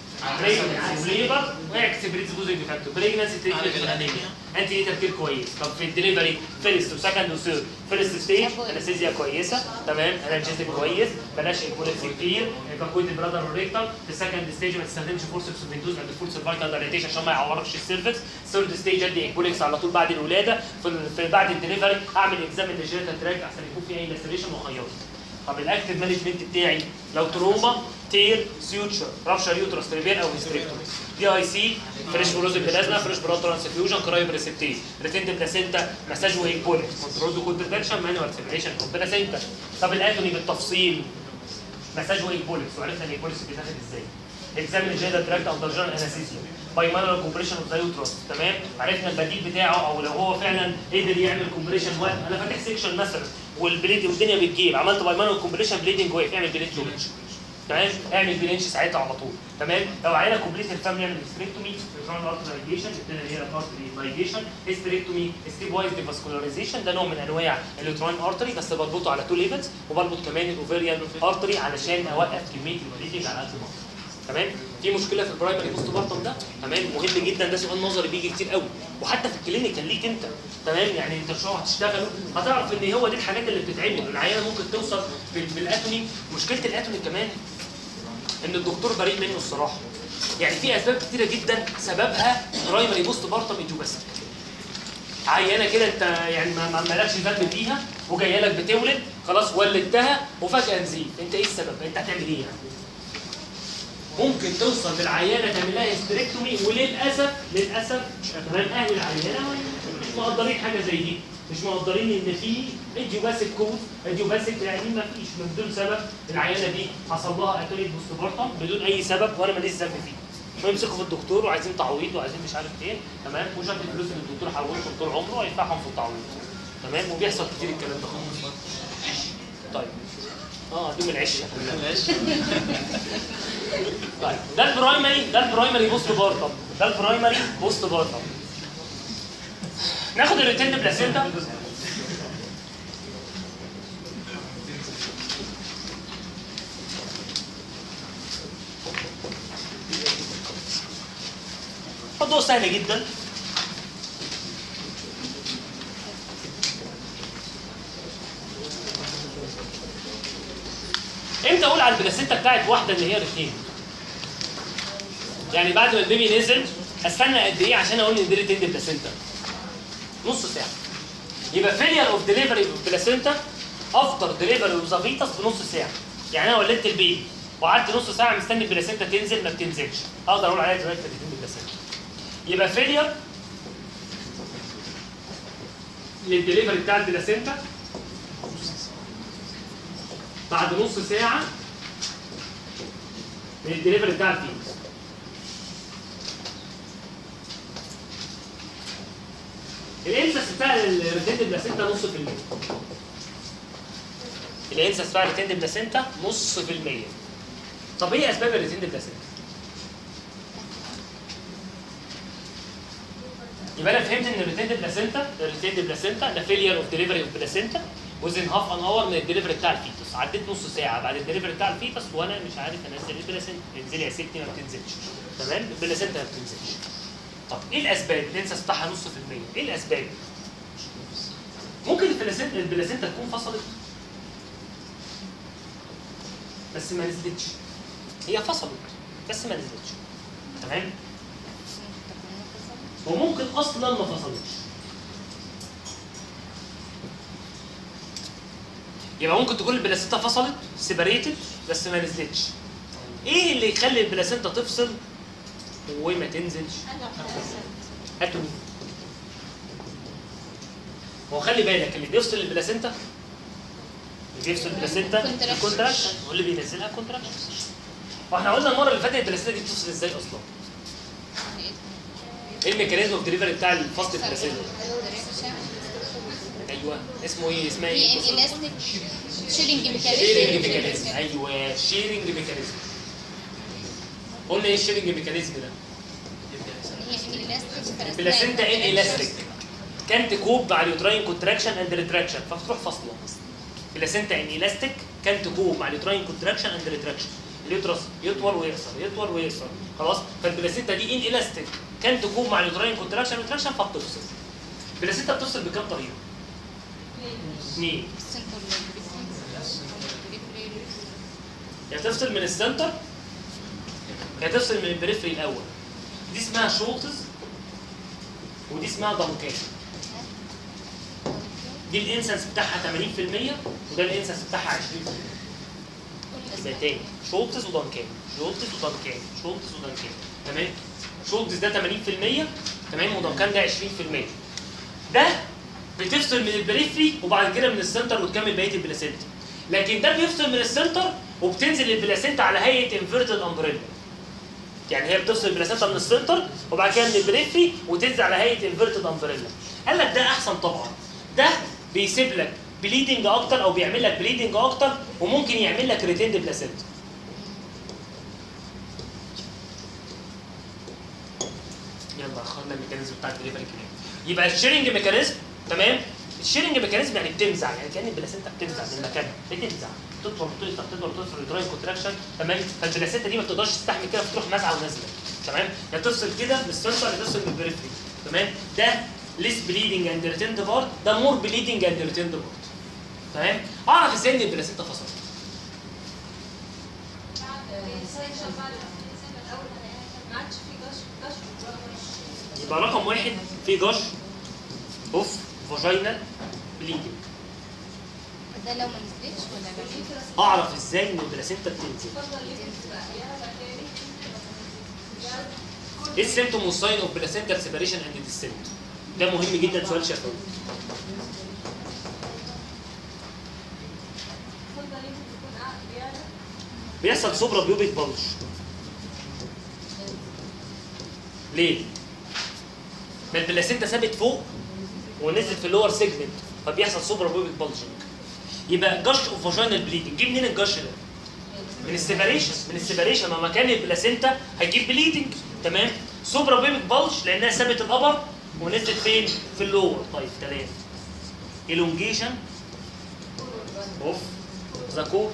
بريجنسي وليبر واكس بريدسبوزنج فاكتور بريجنسي تريتمنت الانيميا انتي ايه تفكير كويس طب في الدليفري فيرست وسكند وثيرد فيرست ستيج انستيزيا كويسه تمام انرجيتك كويس بلاش ايكوليكس كتير كاكويد البرادر والريكتم في السكند ستيج ما تستخدمش فورسكس وفيندوز عند فول سيرفايكال دايليتيشن عشان ما يعوركش السيرفكس ثيرد ستيج ادي ايكوليكس على طول بعد الولاده في, ال- في بعد الدليفري اعمل اكزامين للجينيتال تراك عشان يكون في اي لاسريشن وخياط طب الاكتف مانجمنت بتاعي لو تروما تير سيوتشر رابشر يوترس ريبير او هيستريكتومي دي اي سي فريش بروز بلازما فريش براد ترانسفيوجن كرايب ريسبتيز ريتند بلاسينتا مساج وهيكبوليكس كنترول كونتردكشن مانوال سيبريشن اوف بلاسينتا طب الاتوني بالتفصيل مساج وهيكبوليكس وعرفنا الهيكبوليكس بيتاخد ازاي اكزامين الجيدا تراكت اندر جنرال انستيزيا باي مانوال كومبريشن اوف ذا يوترس تمام عرفنا البديل بتاعه او لو هو فعلا قدر يعمل كومبريشن وقت انا فاتح سيكشن مثلا والبليد والدنيا بتجيب عملت باي مانوال كومبريشن بليدنج واقف اعمل بليد لونش تمام اعمل بلينش ساعتها على طول تمام لو عينه كومبليت الفام يعمل هيستريكتومي ريتران ارتر لايجيشن الثانيه هي ارتري لايجيشن هيستريكتومي ستيب وايز ديفاسكولاريزيشن ده نوع من انواع اليوتراين ارتري بس بربطه على تو ليفلز وبربط كمان الاوفيريان ارتري علشان اوقف كميه البليدنج على قد ما اقدر تمام في مشكله في البرايمري بوست بارتم ده تمام مهم جدا ده سؤال نظري بيجي كتير قوي وحتى في الكلينيكال ليك انت تمام يعني انت مش هتقعد تشتغل هتعرف ان هو دي الحاجات اللي بتتعمل العيانه ممكن توصل بال- بالاتوني مشكله الاتوني كمان ان الدكتور بريء منه الصراحه يعني في اسباب كتيره جدا سببها برايمري بوست بارتم ايديوباثيك عيانه كده انت يعني ما ما- مالكش ذنب فيها وجايه لك بتولد خلاص ولدتها وفجاه نزيف انت ايه السبب انت هتعمل ايه يعني ممكن توصل بالعيانه تعمل لها هيستريكتومي وللاسف للاسف تمام اهل العيانه مش مقدرين حاجه زي دي مش مقدرين ان في ايديوباثيك كوز ايديوباثيك يعني ما فيش من بدون سبب العيانه دي حصل لها اتوليد بوستبارتم بدون اي سبب وانا ماليش ذنب فيه ويمسكوا في الدكتور وعايزين تعويض وعايزين مش عارف ايه تمام وشاف الفلوس اللي الدكتور حولهم طول عمره ويدفعهم في التعويض تمام وبيحصل كتير الكلام ده خالص طيب اه دي من العشه طيب ده البرايمري ده البرايمري بوست بارتم ده البرايمري بوست بارتم ناخد الريتند بلاسينتا موضوع سهل جدا امتى اقول على البلاسينتا بتاعت واحده ان هي ريتين يعني بعد ما البيبي نزل استنى قد ايه عشان اقول ان دي ريتيند بلاسنتا نص ساعه يبقى فيلير اوف ديليفري اوف بلاسنتا افتر ديليفري اوف ذا فيتس بنص ساعه يعني انا ولدت البيبي وقعدت نص ساعه مستني البلاسنتا تنزل ما بتنزلش اقدر اقول عليها دلوقتي ريتيند بلاسنتا يبقى فيلير للدليفري بتاع البلاسنتا بعد نص ساعه من الدليفري بتاع الفيتس الانسس بتاع الريتيند بلاسنتا نص في المية الانسس بتاع الريتيند بلاسنتا نص في المية طب ايه اسباب الريتيند بلاسنتا؟ يبقى انا فهمت ان الريتيند بلاسنتا الريتيند بلاسنتا ده فيلير اوف ديليفري اوف بلاسنتا وزن هاف ان اور من الدليفري بتاع الفيتوس عديت نص ساعه بعد الدليفري بتاع الفيتوس وانا مش عارف انزل البلاسنتا انزلي يا ستي ما بتنزلش تمام البلاسنتا ما بتنزلش طب ايه الاسباب؟ الانسس بتاعها نص في المية ايه الاسباب؟ ممكن البلاسنتا البلاسنتا تكون فصلت بس ما نزلتش هي فصلت بس ما نزلتش تمام؟ وممكن اصلا ما فصلتش يبقى ممكن تكون البلاسنتا فصلت سيبريتد بس ما نزلتش ايه اللي يخلي البلاسنتا تفصل وما تنزلش هاتوا مين هو خلي بالك اللي بيفصل البلاسنتا اللي بيفصل البلاسنتا Contraction. الكونتراكشن واللي بينزلها كونتراكشن واحنا قلنا المره اللي فاتت البلاسنتا دي بتفصل ازاي اصلا ايه الميكانيزم اوف ديليفري بتاع الفصل البلاسنتا ايوه اسمه ايه اسمها في ايه ان الاستيك شيلينج شيرنج ميكانيزم ميكانيزم ايوه شيرنج ميكانيزم قلنا ايه الشيرنج ميكانيزم ده البلاسنتا ان الاستيك كانت كوب مع اليوتراين كونتراكشن اند ريتراكشن فبتروح فاصله بلاسنتا ان الاستيك كانت كوب مع اليوتراين كونتراكشن اند ريتراكشن اليوترس يطول ويقصر يطول ويقصر خلاص فالبلاسنتا دي ان الاستيك كانت كوب مع اليوتراين كونتراكشن ريتراكشن فبتفصل البلاسنتا بتفصل بكام طريقه؟ اثنين يا تفصل من السنتر يا تفصل من البريفري الاول دي اسمها شولتز ودي اسمها دمكان دي الانسنس بتاعها 80% وده الانسنس بتاعها 20% يبقى تاني شولتز ودانكان شولتز ودانكان شولتز ودانكان تمام شولتز ده 80% تمام ودانكان ده 20% ده بتفصل من البريفري وبعد كده من السنتر وتكمل بقيه البلاسنتا لكن ده بيفصل من السنتر وبتنزل البلاسنتا على هيئه انفيرتد امبريلا يعني هي بتفصل البلاسنتا من السنتر وبعد كده من البريفري وتنزل على هيئه انفيرتد امبريلا قال لك ده احسن طبعا ده بيسيب لك بليدنج اكتر او بيعمل لك بليدنج اكتر وممكن يعمل لك ريتيند بلاسنتا يلا خدنا الميكانيزم بتاع الدليفري كمان يبقى الشيرنج ميكانيزم تمام الشيرنج ميكانيزم يعني بتنزع يعني كان البلاسنتا بتنزع من مكانها بتنزع تطول وتقصر تطول وتقصر يوتراين كونتراكشن تمام فالبلاسنتا دي ما بتقدرش تستحمل كده فتروح نازعه ونازله تمام يا تفصل كده من السنتر يا تفصل من البريفري تمام ده ليس بليدنج اند ريتيند بارت ده مور بليدنج اند ريتيند بارت تمام اعرف ازاي ان البلاسنتا فصلت يبقى رقم واحد في جش اوف فاجينال بليدنج ده لو ما نزلتش ولا بنزل اعرف ازاي ان البلاسنتا بتنزل ايه السيمتوم والساين اوف بلاسنتا سيبريشن اند ديسنت ده مهم جدا سؤال شفوي بيحصل سوبرا بيوبيك بلج ليه؟ ما البلاسنتا ثابت فوق ونزل في اللور سيجمنت فبيحصل سوبرا بيوبيك بلجنج يبقى جش اوف فاجينال بليدنج جيب منين الجش ده؟ من السيبريشن من السيبريشن لما كان البلاسنتا هيجيب بليدنج تمام سوبرا بيبك بلج لانها ثابت الابر ونزلت فين في اللور طيب تمام elongation اوف ذا كورد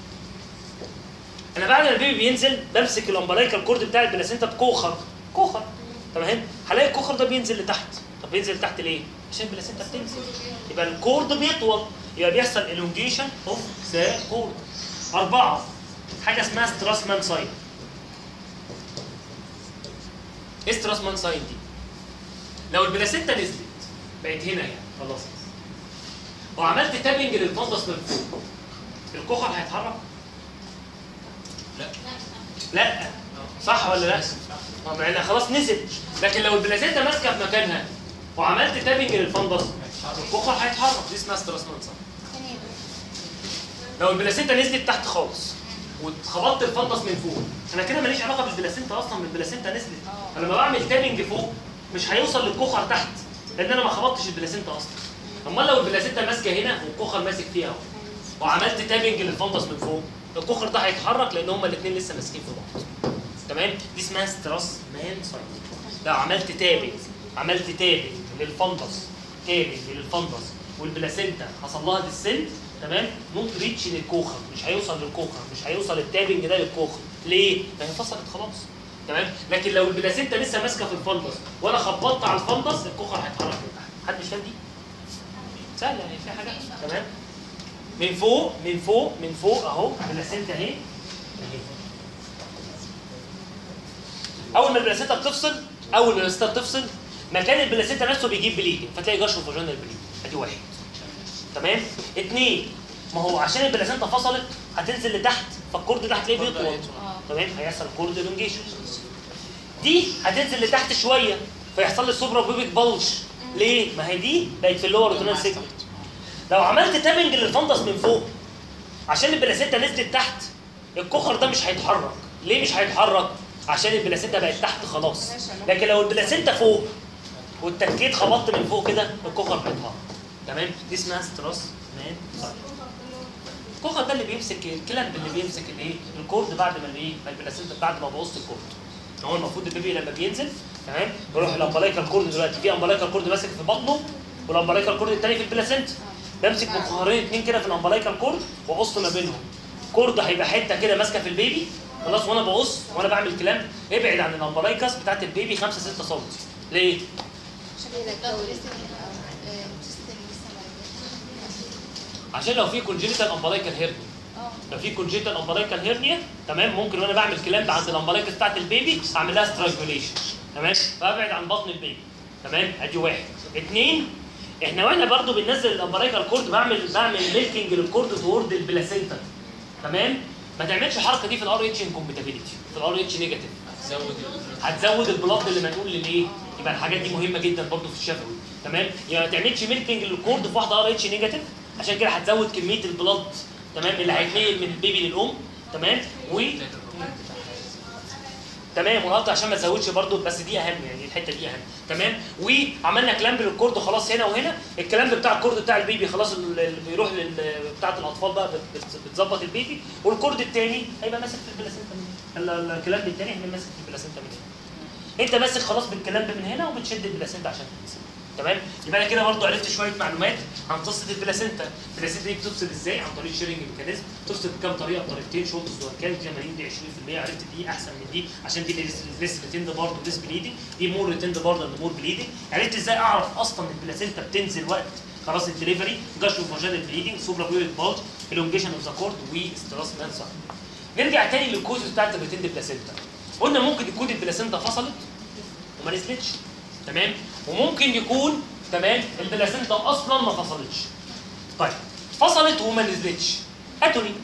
انا بعد ما البيبي بينزل بمسك الامبلايكال كورد بتاع البلاسنتا بكوخر كوخر تمام هلاقي الكوخر ده بينزل لتحت طب بينزل لتحت ليه عشان البلاسنتا بتنزل يبقى الكورد بيطول يبقى بيحصل elongation اوف ذا كورد اربعه حاجه اسمها ستراسمان ساين ايه ستراسمان ساين دي لو البلاسينتا نزلت بقت هنا يعني خلاص وعملت تابنج للفندس من فوق الكوخر هيتحرك لا لا صح ولا لا طب يعني خلاص نزل لكن لو البلاسينتا ماسكه في مكانها وعملت تابنج للفندس الكوخر هيتحرك دي اسمها ستراسمان ساين ثانية لو البلاسينتا نزلت تحت خالص واتخبطت الفندس من فوق انا كده ماليش علاقه بالبلاسينتا اصلا من البلاسينتا نزلت اه. انا لما بعمل تابنج فوق مش هيوصل للكوخر تحت لان انا ما خبطتش البلاسينتا اصلا امال لو البلاسينتا ماسكه هنا والكوخر ماسك فيها اهو وعملت تابنج للفندس من فوق الكوخر ده هيتحرك لان هما الاثنين لسه ماسكين في بعض تمام دي اسمها ستراس مان ساين لو عملت تابنج عملت تابنج للفندس تابنج للفندس والبلاسينتا حصل لها ديسنت تمام نوت ريتش للكوخر مش هيوصل للكوخر مش هيوصل التابنج ده للكوخر ليه؟ ما هي فصلت خلاص تمام لكن لو البلاسينتا لسه ماسكه في الفندس وانا خبطت على الفندس الكوخر هيتحرك من تحت حد مش فاهم دي؟ سهله يعني في حاجه تمام من فوق من فوق من فوق اهو البلاسينتا اهي اهي اول ما البلاسينتا بتفصل اول ما البلاسينتا بتفصل مكان البلاسينتا نفسه بيجيب بليدنج فتلاقي جشر فاجينال بليدنج ادي واحد تمام اثنين ما هو عشان البلاسينتا فصلت هتنزل لتحت فالكورد ده هتلاقيه بيطول اه تمام هيحصل كورد الونجيشن دي هتنزل لتحت شويه فيحصل لي سوبرا بيبك بلش ليه؟ ما هي دي بقت في اللور روتونال سيجمنت لو عملت تابنج للفندس من فوق عشان البلاسينتا نزلت تحت الكوخر ده مش هيتحرك ليه مش هيتحرك عشان البلاسينتا بقت تحت خلاص لكن لو البلاسينتا فوق واتكيت خبطت من فوق كده الكوخر هيتحرك تمام دي اسمها ستراس مان ساين الكوخر ده اللي بيمسك الكلامب اللي بيمسك الايه الكورد بعد ما الايه ما البلاسينتا بعد ما بوظت الكورد هو المفروض البيبي لما بينزل تمام بيروح الامبلايكال كورد دلوقتي في امبلايكال كورد ماسك في بطنه والامبلايكال كورد الثاني في البلاسينتا بمسك مقهرين اتنين كده في الامبلايكال كورد واقص ما بينهم كورد هيبقى حته كده ماسكه في البيبي خلاص وانا بقص وانا بعمل كلام ابعد عن الامبلايكس بتاعت البيبي 5 6 سم ليه؟ عشان كده الجو لسه اه السيستم لسه ما عشان لو في كونجينيتال امبلايكال هيرنيا اه لو في كونجينيتال امبلايكال هيرنيا تمام ممكن وانا بعمل كلام عند الامبلايكس بتاعت البيبي اعمل لها ستراجوليشن تمام فابعد عن بطن البيبي تمام ادي واحد اثنين احنا واحنا برضو بننزل الامبلايكال كورد بعمل بعمل ميلكينج للكورد تورد البلاسينتا تمام ما تعملش الحركه دي في الار اتش انكومباتيبيليتي في الار اتش نيجاتيف زود هتزود البلاد اللي منقول للايه؟ يبقى الحاجات دي مهمه جدا برضو في الشفوي تمام؟ يبقى ما تعملش ميلكينج للكورد في واحده ار اتش نيجاتيف عشان كده هتزود كميه البلاد تمام اللي هيتنقل من البيبي للام تمام؟ و تمام والقطع عشان ما تزودش برضو بس دي اهم يعني الحته دي اهم تمام وعملنا كلامب للكورد خلاص هنا وهنا الكلامب بتاع الكورد بتاع البيبي خلاص ال- ال- بيروح لل بتاعه الاطفال بقى بت- بت- بتظبط البيبي والكورد الثاني هيبقى ماسك في البلاسينتا من هنا ال- ال- الكلامب الثاني هيبقى ماسك في البلاسينتا من هنا انت ماسك خلاص بالكلامب من هنا وبتشد البلاسينتا عشان تنزل تمام يبقى انا كده برضو عرفت شويه معلومات عن قصه البلاسينتا البلاسينتا دي بتفصل ازاي عن طريق شيرنج ميكانيزم بتفصل بكام طريقه بطريقتين شورت كان دي 80 دي 20% عرفت دي احسن من دي عشان دي لسه ريتند برضه ليس بليدنج دي مور ريتند برضه مور بليدنج عرفت ازاي اعرف اصلا البلاسينتا بتنزل وقت خلاص الدليفري جاشو فاجينال بليدنج سوبرا بيوريك بالج الونجيشن اوف ذا كورد وستراس مان ساين نرجع تاني للكوز بتاعت الريتند بلاسينتا قلنا ممكن يكون البلاسينتا فصلت وما نزلتش تمام وممكن يكون تمام البلاسينتا اصلا ما فصلتش طيب فصلت وما نزلتش هاتوا لي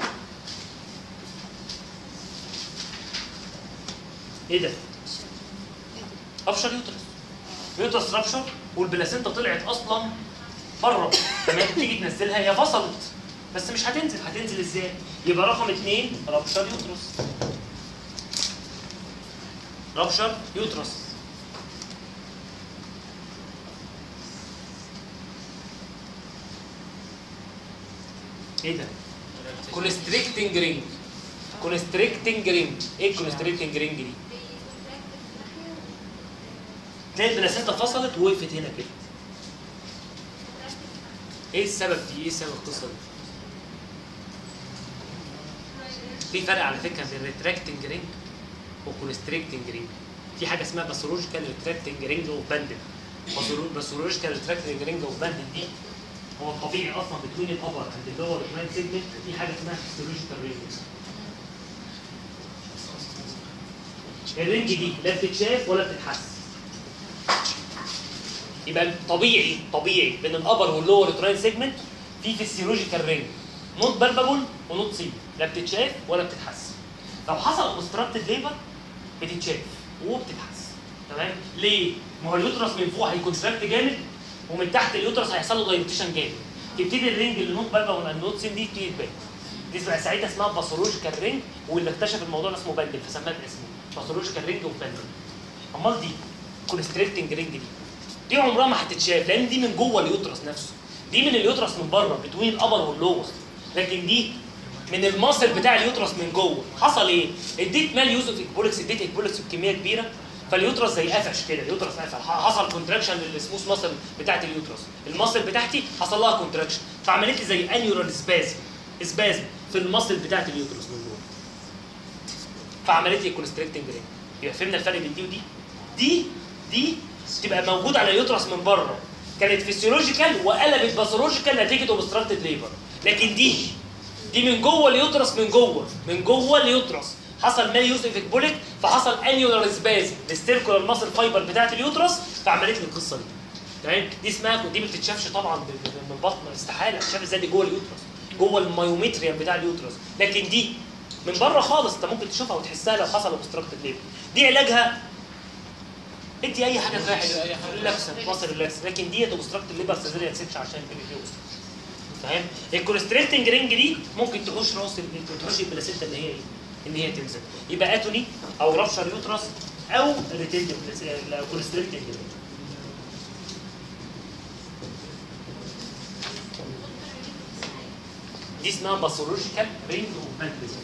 ايه ده ابشر يوترس يوترس رابشر والبلاسينتا طلعت اصلا بره تمام تيجي تنزلها هي فصلت بس مش هتنزل هتنزل ازاي يبقى رقم اثنين رابشر يوترس رابشر يوترس ايه ده؟ كونستريكتنج رينج كونستريكتنج رينج ايه الكونستريكتنج رينج دي؟ تلاقي البلاسينتا فصلت ووقفت هنا كده ايه السبب دي؟ ايه سبب القصه دي؟ في فرق على فكره بين ريتراكتنج رينج وكونستريكتنج رينج في حاجه اسمها باثولوجيكال ريتراكتنج رينج وباندل باثولوجيكال ريتراكتنج رينج وباندل دي هو الطبيعي اصلا بتكون الابر عند اللور كمان سيجمنت في حاجه اسمها فيسيولوجيكال رينج الرنج دي لا بتتشاف ولا بتتحس يبقى طبيعي طبيعي بين الابر واللور يوتراين سيجمنت في فيسيولوجيكال رينج نوت بالبابل ونوت سي لا بتتشاف ولا بتتحس لو حصل اوبستراكتد ليبر بتتشاف وبتتحس تمام ليه؟ ما هو اليوترس من فوق هيكونتراكت جامد ومن تحت اليوترس هيحصل له دايليتيشن جامد تبتدي الرينج اللي نوت بالبابل والنوت سين دي تبتدي تبان دي بقى ساعتها اسمها باثولوجيكال رينج واللي اكتشف الموضوع ده اسمه باندل فسماه باسمه باثولوجيكال رينج اوف باندل امال دي كونستريكتنج رينج دي دي عمرها ما هتتشاف لان دي من جوه اليوترس نفسه دي من اليوترس من بره بتوين الابر واللور لكن دي من الماسل بتاع اليوترس من جوه حصل ايه؟ اديت مال يوز اوف اكبولكس اديت اكبولكس بكميه كبيره فاليوترس زي قفش كده اليوترس قفل حصل كونتراكشن للسموث ماسل بتاعت اليوترس الماسل بتاعتي حصل لها كونتراكشن فعملت لي زي انيورال سبازم سبازم في الماسل بتاعت اليوترس من جوه فعملت لي كونستريكتنج رينج يبقى فهمنا الفرق بين دي ودي دي دي تبقى موجوده على اليوترس من بره كانت فيسيولوجيكال وقلبت باثولوجيكال نتيجه اوبستراكتد ليبر لكن دي دي من جوه اليوترس من جوه من جوه اليوترس حصل مال يوسف بوليك فحصل انيولار سباز للسيركولار ماسل فايبر بتاعت اليوترس فعملت لي القصه دي تمام دي اسمها دي ما بتتشافش طبعا ب- ب- من البطن استحاله تشاف ازاي دي جوه اليوترس جوه المايومتريم بتاع اليوترس لكن دي من بره خالص انت ممكن تشوفها وتحسها لو حصل اوبستراكتد ليبر دي علاجها ادي اي حاجه تريح أي حاجة. ريلاكس مصر ريلاكس لكن دي اوبستراكتد ليبر سيزيريان سيكشن عشان البيبي فيه فاهم الكونستريكتنج رينج دي ممكن تخش راس ال- تخش البلاسينتا ان هي ايه؟ ان هي تنزل يبقى اتوني او رابشر يوترس او ريتيند كونستريكتنج رينج دي اسمها باثولوجيكال رينج اوف مانكليزم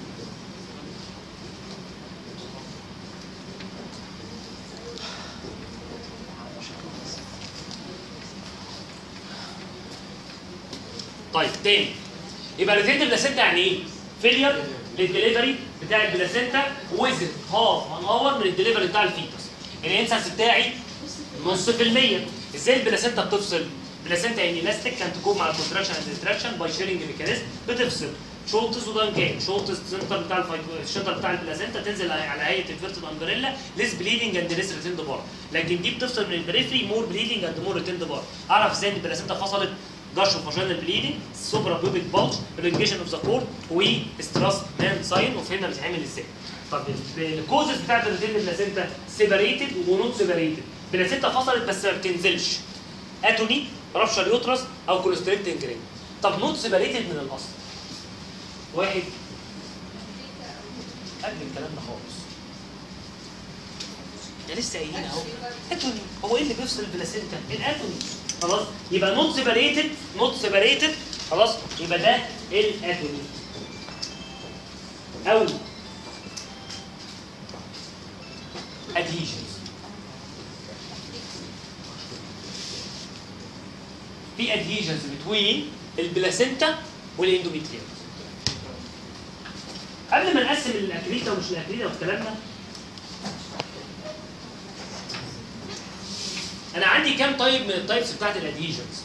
طيب تاني يبقى ريتيند بلاسينتا يعني ايه؟ فيلير للدليفري بتاع البلاسينتا وزن هاف ان اور من الدليفري بتاع الفيتوس الانسنس بتاعي نص في المية ازاي البلاسينتا بتفصل؟ البلاسينتا يعني الاستيك كان تكون مع الكونتراكشن اند ديستراكشن باي شيرنج ميكانيزم بتفصل شولتس ودان كان شولتس سنتر بتاع الفايبر الشنتر بتاع البلاسينتا تنزل على هيئه انفيرتد امبريلا ليس بليدنج اند ليس ريتند بار لكن دي بتفصل من البريفري مور بليدنج اند مور ريتند بار اعرف ازاي ان البلاسينتا فصلت جاش فاجينال بليدنج سوبرا بيبك بالج برينجيشن اوف ذا كورد وستراس مان ساين وفهمنا بتتعمل ازاي طب الكوزز بتاعت الريتين بلاسينتا سيبريتد ونوت سيبريتد بلاسينتا فصلت بس ما بتنزلش اتوني رابشر يوترس او كوليستريكتنج رينج طب نوت سيبريتد من الاصل واحد قبل الكلام ده خالص ده لسه قايلين اهو اتوني هو ايه اللي بيفصل البلاسينتا الاتوني خلاص يبقى نوت سيبريتد نوت سيبريتد خلاص يبقى ده الاتوني او adhesions في adhesions between البلاسينتا والاندوميتريوم قبل ما نقسم الاكريتا ومش الاكريتا والكلام ده انا عندي كام طيب من التايبس بتاعت الادهيجنز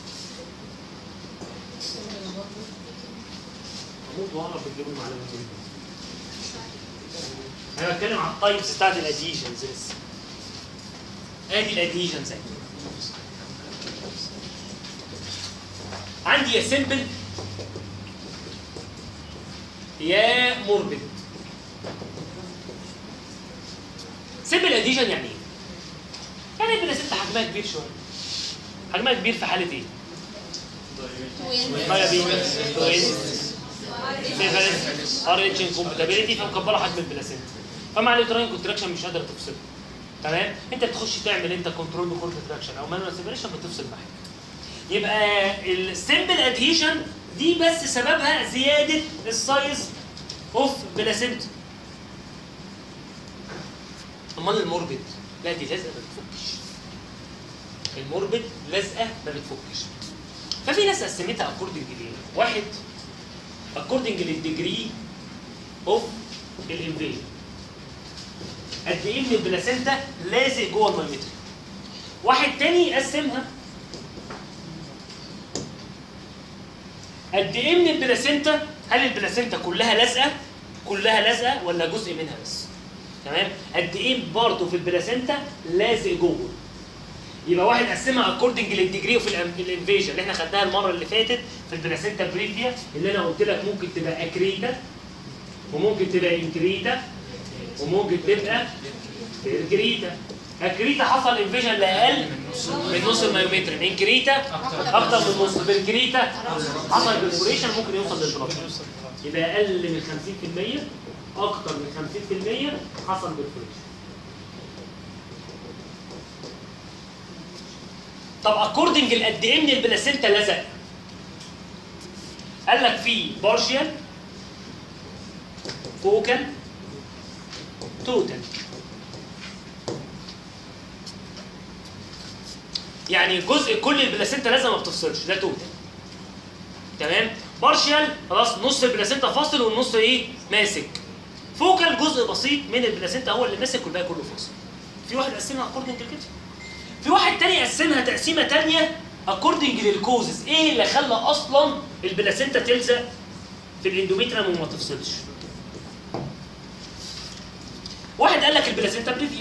هموت واعرف بتجيبوا المعلومات دي انا بتكلم عن التايبس بتاعت الادهيجنز لسه ادي الادهيجنز اهي عندي يا سيمبل يا موربد سيمبل اديشن يعني ايه؟ يعني البلاسينتا حجمها كبير شويه حجمها كبير في حاله ايه؟ مايا بي توينز ديفرنس ار اتش انكومباتيبيليتي فمكبره حجم البلاسينتا فمع اليوتراين كونتراكشن مش قادر تفصل تمام انت بتخش تعمل انت كنترول بكور كونتراكشن او مانوال سيبريشن بتفصل معاك يبقى السيمبل ادهيشن دي بس سببها زياده السايز اوف بلاسينتا امال الموربد لا دي لازقه ما بتفكش الموربد لازقه ما بتفكش ففي ناس قسمتها اكوردنج ليه واحد اكوردنج للديجري اوف الانفيجن قد ايه من البلاسينتا لازق جوه المايومتري واحد تاني يقسمها قد ايه من البلاسينتا هل البلاسينتا كلها لازقه كلها لازقه ولا جزء منها بس تمام قد ايه برضه في البلاسنتا لازق جوه يبقى واحد قسمها اكوردنج للديجري اوف الانفيجن اللي احنا خدناها المره اللي فاتت في البلاسنتا بريفيا اللي انا قلت لك ممكن تبقى اكريتا وممكن تبقى انكريتا وممكن تبقى بيرجريتا اكريتا حصل انفيجن لاقل من نص المايومتر انكريتا اكتر من نص بيرجريتا حصل بيرفوريشن ممكن يوصل للبلاد يبقى اقل من 50% اكتر من 50% حصل بيرفوريشن طب اكوردنج لقد ايه من البلاسينتا لزق قال لك في بارشيال فوكال توتال يعني جزء كل البلاسينتا لازم ما بتفصلش ده توتال تمام بارشيال خلاص نص البلاسينتا فاصل والنص ايه ماسك فوكال جزء بسيط من البلاسينتا هو اللي ماسك والباقي كله فاصل في واحد قسمها اكوردنج كده في واحد تاني قسمها تقسيمه تانيه اكوردنج للكوزز ايه اللي خلى اصلا البلاسينتا تلزق في الاندوميتريوم وما تفصلش واحد قال لك البلاسينتا بريفيا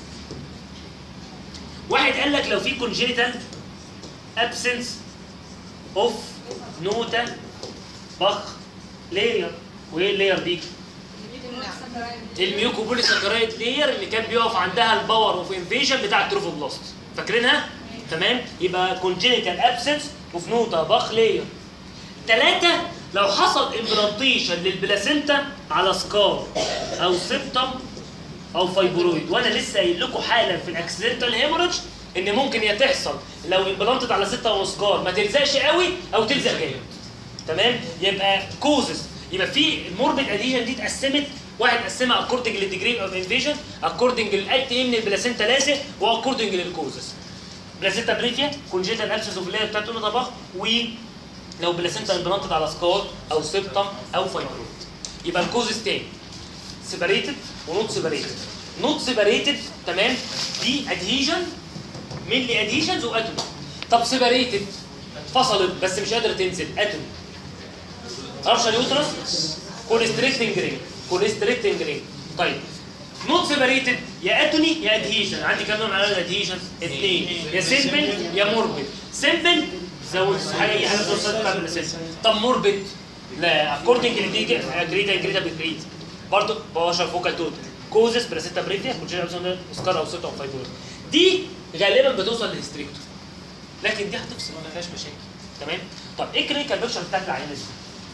واحد قال لك لو في كونجينيتال ابسنس اوف نوتا بخ لاير وايه اللاير دي؟ الميوكوبوليساكرايد لاير اللي كان بيقف عندها الباور اوف انفيجن بتاع التروفوبلاست فاكرينها؟ تمام؟ يبقى كونجينيتال ابسنس اوف نوتا بخ لاير ثلاثة لو حصل امبلانتيشن للبلاسينتا على سكار او سيبتم او فايبرويد وانا لسه قايل لكم حالا في الاكسيدنتال هيموريدج ان ممكن يا تحصل لو امبلانتد على 6 وسكار ما تلزقش قوي او تلزق جامد تمام يبقى كوزز يبقى في الموربيد اديشن دي اتقسمت واحد قسمها اكوردنج للديجري اوف انفيجن اكوردنج للقد ايه من البلاسينتا لازق واكوردنج للكوزز بلاسينتا بريفيا كونجيتال ابسس اوف لاير بتاعت اولى طبخ ولو بلاسينتا امبلانتد على سكار او سيبتم او فايبرويد يبقى الكوزز تاني سيبريتد ونوت سيبريتد نوت سيبريتد تمام دي ادهيجن مينلي ادهيجنز واتومي طب سيبريتد فصلت بس مش قادره تنزل اتومي ارشل يوترس كوليستريكتنج رينج كوليستريكتنج رينج طيب نوت سيبريتد يا اتوني يا ادهيجن عندي كام نوع من انواع الادهيجن؟ اثنين يا سيمبل يا موربيد سيمبل زود حاجه اي حاجه توصل بتاع الاساس طب موربيد لا اكوردنج لدي جريدا جريدا بجريد برضه بشر فوكال توتال كوزس براسيتا بريفيا كونجينا ابسون سكار او سيتو او فايبرويد دي غالبا بتوصل للهستريكتو لكن دي هتفصل ما فيهاش مشاكل تمام طب ايه الكلينيكال بيكشر بتاعت العينه دي؟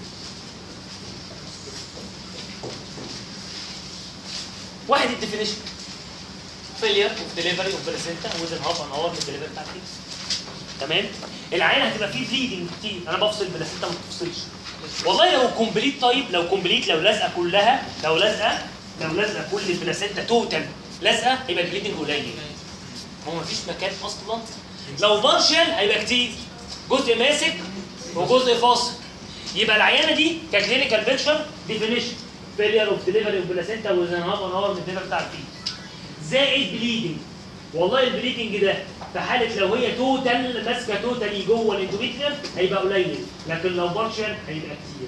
واحد الديفينيشن فيلير اوف ديليفري اوف بلاسينتا وذن هاف ان اور من الدليفري بتاعت تمام العينه هتبقى فيه بليدنج كتير انا بفصل بلاسينتا ما بتفصلش والله لو كومبليت طيب لو كومبليت لو لازقه كلها لو لازقه لو لازقه كل البلاسينتا توتال لازقه يبقى البليدنج قليل هو مفيش مكان اصلا لو بارشل هيبقى كتير جزء ماسك وجزء فاصل يبقى العيانه دي ككلينيكال بيكشر ديفينيشن فيلير اوف ديليفري اوف بلاسينتا وزن هاف ان اور من الدليفري بتاع الفيل زائد بليدنج والله البليدنج ده في حاله لو هي توتال ماسكه توتالي جوه الاندوميتريوم هيبقى قليل لكن لو بارشل هيبقى كتير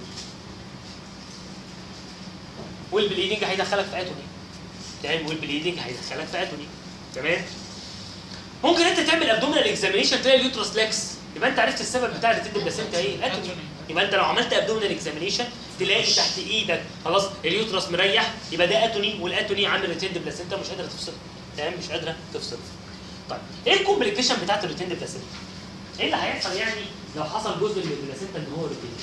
والبليدنج هيدخلك في اتوني تمام والبليدنج هيدخلك في اتوني تمام ممكن انت تعمل ابدومينال اكزامينيشن تلاقي اليوترس لاكس يبقى انت عرفت السبب بتاع الريتيد بلاسينتا ايه اتوني يبقى انت لو عملت ابدومينال اكزامينيشن تلاقي تحت ايدك خلاص اليوترس مريح يبقى ده اتوني والاتوني عامل ريتيند بلاسينتا مش قادره تفصل تمام مش قادره تفصل طيب ايه الكومبليكيشن بتاعت الريتيند بلاسينتا ايه اللي هيحصل يعني لو حصل جزء من البلاسينتا ان هو ريتيند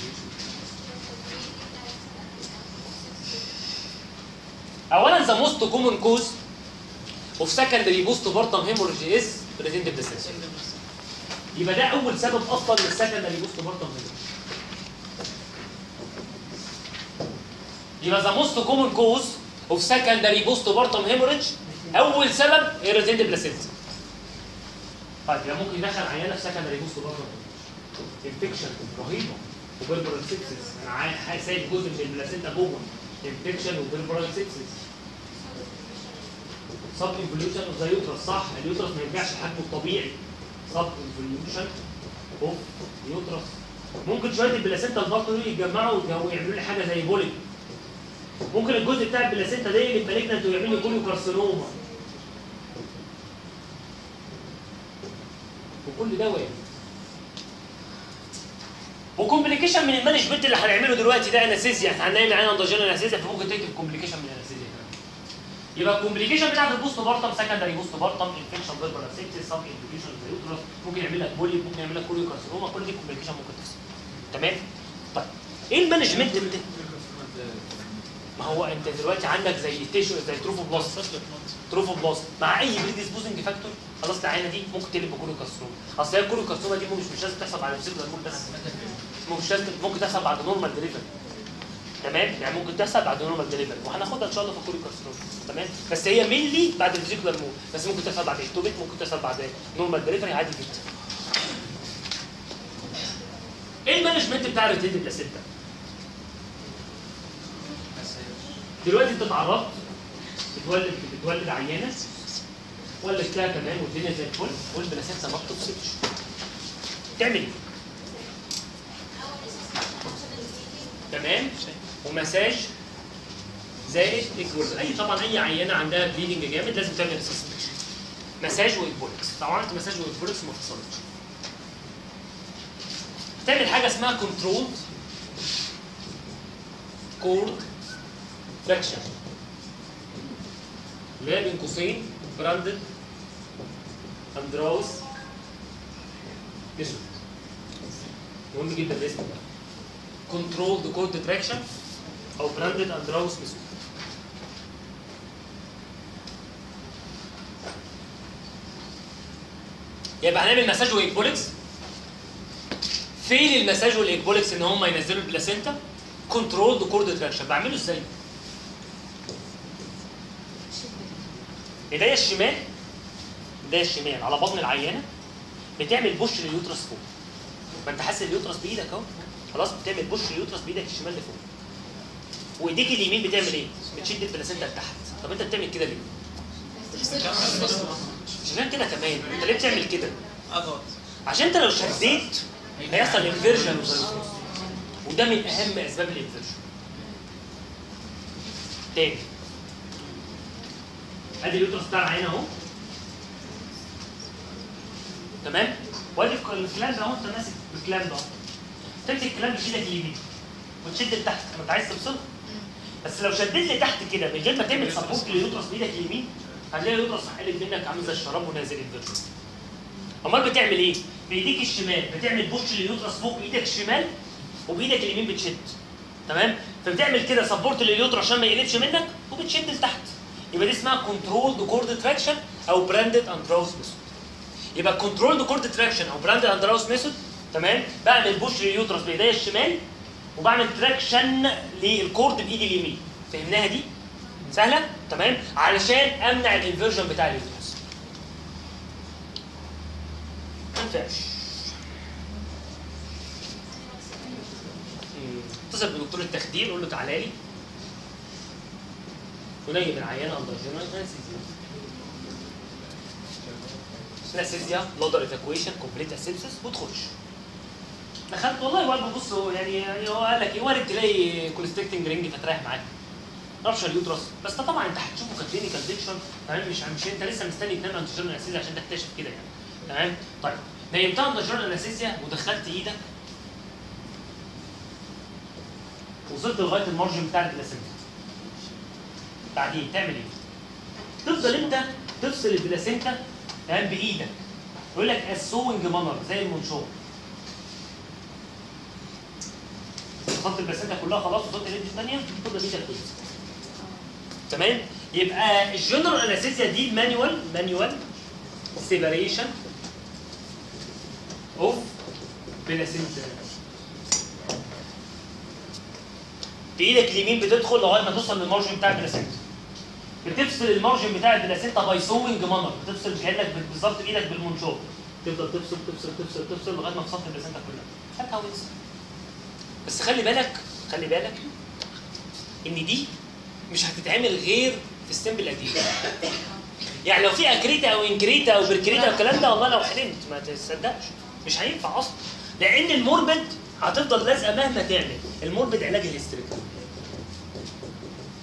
اولا ذا موست كومن كوز اوف سكندري بوست بارتم هيموريج از ريتيند بلاسينتا يبقى ده اول سبب اصلا للسكندري بوست بارتم هيموريج يبقى ذا موست كومن كوز اوف سكندري بوست بارتم هيموريج اول سبب الريتيند بلاسينتا طيب يبقى ممكن يدخل عيانه في سكندري بوست بارتم انفكشن رهيبه وبربرال سيبسس انا عايز سايب جزء من البلاسينتا جوه انفكشن وبربرال سيبسس سب انفليوشن اوف ذا يوترس صح اليوترس ما يرجعش لحجمه الطبيعي سب انفليوشن اوف يوترس ممكن شويه البلاسينتا البطن دول يتجمعوا ويعملوا لي حاجه زي بوليك ممكن الجزء بتاع البلاسينتا ده يقلب مالجنت ويعمل لي كوليو كارسينوما وكل ده وارد وكومبليكيشن من المانجمنت اللي هنعمله دلوقتي ده انستيزيا احنا هنعمل عين اندوجينال انستيزيا فممكن تكتب كومبليكيشن من الانستيزيا يبقى الكومبليكيشن بتاعت البوست بارتم سكندري بوست بارتم انفكشن فيربال سيبتس سب انفكشن ممكن يعمل لك بولي ممكن يعمل لك كوريو كارسينوما كل دي كومبليكيشن ممكن تحصل تمام طيب ايه المانجمنت بتاع ما هو انت دلوقتي عندك زي تيشو زي تروفوبلاست تروفوبلاست مع اي بريديسبوزنج فاكتور خلاص العينه دي ممكن تقلب بكوريو كارسينوما اصل هي الكوريو كارسينوما دي مش مش لازم تحصل بعد السيكولار مول بس مش لازم ممكن تحصل بعد نورمال ديليفري تمام يعني ممكن تحصل بعد نورمال ديليفري وهناخدها ان شاء الله في الكوريو كارسينوما تمام بس هي مينلي بعد الفيزيكولار مول بس ممكن تحصل بعد اكتوبيك ممكن تحصل بعد نورمال ديليفري عادي جدا ايه المانجمنت بتاع الريتيد بلاسينتا دلوقتي انت اتعرضت بتولد بتولد عيانه ولدتها تمام والدنيا زي الفل والبلاسينتا ما بتفصلش تعمل ايه؟ تمام ومساج زائد اكبولكس اي طبعا اي عيانه عندها بليدنج جامد لازم تعمل اسسمنت مساج واكبولكس لو عملت مساج واكبولكس ما فصلتش تعمل حاجه اسمها كنترول كورد فراكشن اللي هي بين قوسين براندد اندراوس ميثود مهم جدا الاسم ده كنترول كورد تراكشن او براندد اندراوس ميثود يبقى هنعمل مساج واكبولكس فين المساج والاكبولكس ان هم ينزلوا البلاسينتا كنترول كورد تراكشن بعمله ازاي؟ ايديا الشمال ايديا الشمال على بطن العيانه بتعمل بوش لليوترس فوق ما انت حاسس اليوترس بايدك اهو خلاص بتعمل بوش لليوترس بايدك الشمال لفوق وايديك اليمين بتعمل ايه؟ بتشد البلاسينتا لتحت طب انت بتعمل كده ليه؟ عشان كده كمان انت ليه بتعمل كده؟ اضغط عشان انت لو شديت هيحصل انفيرجن وده من اهم اسباب الانفيرجن تاني ادي اليوترس بتاع العين اهو تمام وادي الكلام ده اهو انت ماسك الكلام ده اهو تمسك الكلام بايدك اليمين وتشد لتحت ما انت عايز تفصله بس لو شديت لتحت كده من غير ما تعمل سبورت لليوترس بايدك اليمين هتلاقي اليوترس قلب منك عامل زي الشراب ونازل الفيرجن امال بتعمل ايه؟ بايديك الشمال بتعمل بوش لليوترس فوق بايدك الشمال وبايدك اليمين بتشد تمام؟ فبتعمل كده سبورت لليوترس عشان ما يقلبش منك وبتشد لتحت يبقى دي اسمها كنترول كورد تراكشن او براندد اندراوس ميثود يبقى كنترول كورد تراكشن او براندد اندراوس ميثود تمام بعمل بوش لليوترس بايديا الشمال وبعمل تراكشن للكورد بايدي اليمين فهمناها دي سهله تمام علشان امنع الانفيرجن بتاع اليوترس ما ينفعش مم. اتصل بدكتور التخدير قول له تعالى لي ونيم العيانه اندر جنرال انستيزيا انستيزيا لودر ايفاكويشن كومبليت اسيبسس وتخش دخلت والله برضه بص هو يعني يعني هو قال لك ايه وارد تلاقي كوليستيكتنج رينج فتريح معاك رابشر اليوترس بس ده طبعا انت هتشوفه ككلينيكال ديكشن تمام مش مش انت لسه مستني تنام عند جنرال انستيزيا عشان تكتشف كده يعني تمام طيب نيمتها عند جنرال انستيزيا ودخلت ايدك وصلت لغايه المارجن بتاع البلاسينتا بعدين تعمل ايه؟ تفضل انت تفصل البلاسينتا تمام بايدك يقول لك السوينج مانر زي المنشور وصلت البلاسينتا كلها خلاص وصلت الايد الثانيه تفضل ايدك تفصل تمام يبقى الجنرال انستيزيا دي مانيوال مانيوال سيبريشن اوف بلاسينتا بايدك اليمين بتدخل لغايه ما توصل للمارجن بتاع البلاسينتا بتفصل المارجن بتاع البلاسينتا باي سوينج مانر بتفصل كانك بالظبط بايدك بالمنشور تفضل تفصل تفصل تفصل تفصل لغايه ما فصلت البلاسينتا كلها هات هاويز بس خلي بالك خلي بالك ان دي مش هتتعمل غير في السمبل القديم يعني لو في اكريتا او انكريتا او بركريتا والكلام ده والله لو حلمت ما تصدقش مش هينفع اصلا لان الموربد هتفضل لازقه مهما تعمل الموربد علاج الهستريكتومي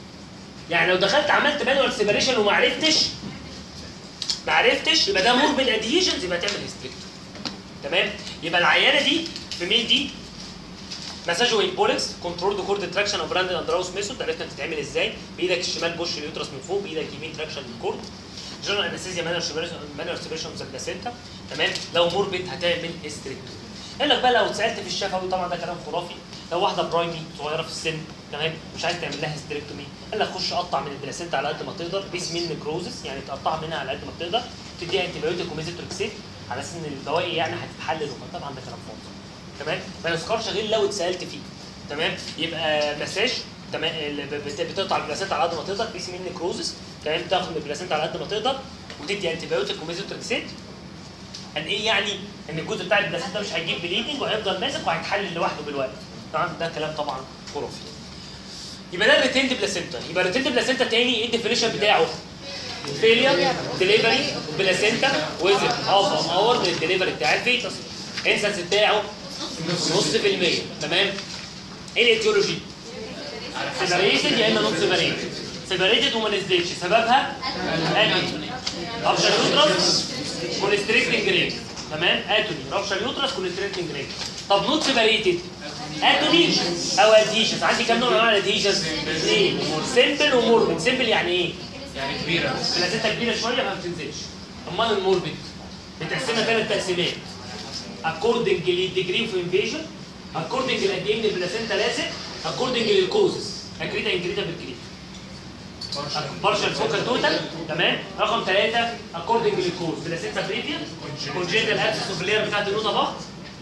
يعني لو دخلت عملت مانوال سيبريشن وما عرفتش ما عرفتش يبقى ده موربل اديشنز يبقى تعمل هيستريكتومي تمام يبقى العيانه دي في مين دي مساج ويمبولكس كنترول كورد تراكشن او براند اندراوس ميثود عرفنا بتتعمل ازاي بايدك الشمال بوش اليوترس من فوق بايدك اليمين تراكشن للكورد جنرال انستيزيا مانوال سيبريشن مانوال سيبريشن اوف ذا بلاسينتا تمام لو موربت هتعمل هيستريكتومي قال لك بقى لو اتسالت في الشفوي طبعا ده كلام خرافي لو واحده برايمي صغيره في السن تمام مش عايز تعمل لها هيستريكتومي قال لك خش قطع من البلاسينتا على قد ما تقدر بيس مين نكروزس يعني تقطعها منها على قد ما تقدر تديها انتيبيوتيك وميزوتريكسيت على اساس ان البواقي يعني هتتحلل وكده. طبعا ده كلام فاضي تمام ما يذكرش غير لو اتسالت فيه تمام يبقى مساج تمام ال- ب- بت- بتقطع البلاسينتا على قد ما تقدر بيس مين نكروزس تمام تاخد من البلاسينتا على قد ما تقدر وتدي انتيبيوتيك وميزوتريكسيت ان ايه يعني ان الجزء بتاع البلاسينتا مش هيجيب بليدنج وهيفضل ماسك وهيتحلل لوحده بالوقت طبعا ده كلام طبعا خرافي يبقى ده الريتيند بلاسينتا يبقى الريتيند بلاسينتا تاني ايه الديفينيشن بتاعه فيلير ديليفري بلاسينتا ويزن هاف ان اور من الدليفري بتاع الفيتس انسنس بتاعه نص في المية تمام ايه الايتيولوجي سيبريتد يا اما نون سيبريتد سيبريتد وما نزلتش سببها اتوني رابشر يوترس كونستريكتنج رينج تمام اتوني رابشر يوترس كونستريكتنج رينج طب نوت سيبريتد اتوني او ادهيشنز عندي كام نوع من انواع الادهيشنز؟ اثنين سيمبل وموربد سيمبل يعني ايه؟ يعني كبيرة بلازيتا كبيره شويه ما بتنزلش امال الموربد بتقسمها ثلاث تقسيمات اكوردنج للديجري اوف انفيجن اكوردنج لقد ايه من البلاسينتا لازق اكوردنج للكوزز اكريتا انكريتا بالكريتا بارشل فوكال توتال تمام رقم ثلاثه اكوردنج للكوز بلاسينتا بريفيا كونجيتال اكسس اوف اللير بتاعت النوتا ضغط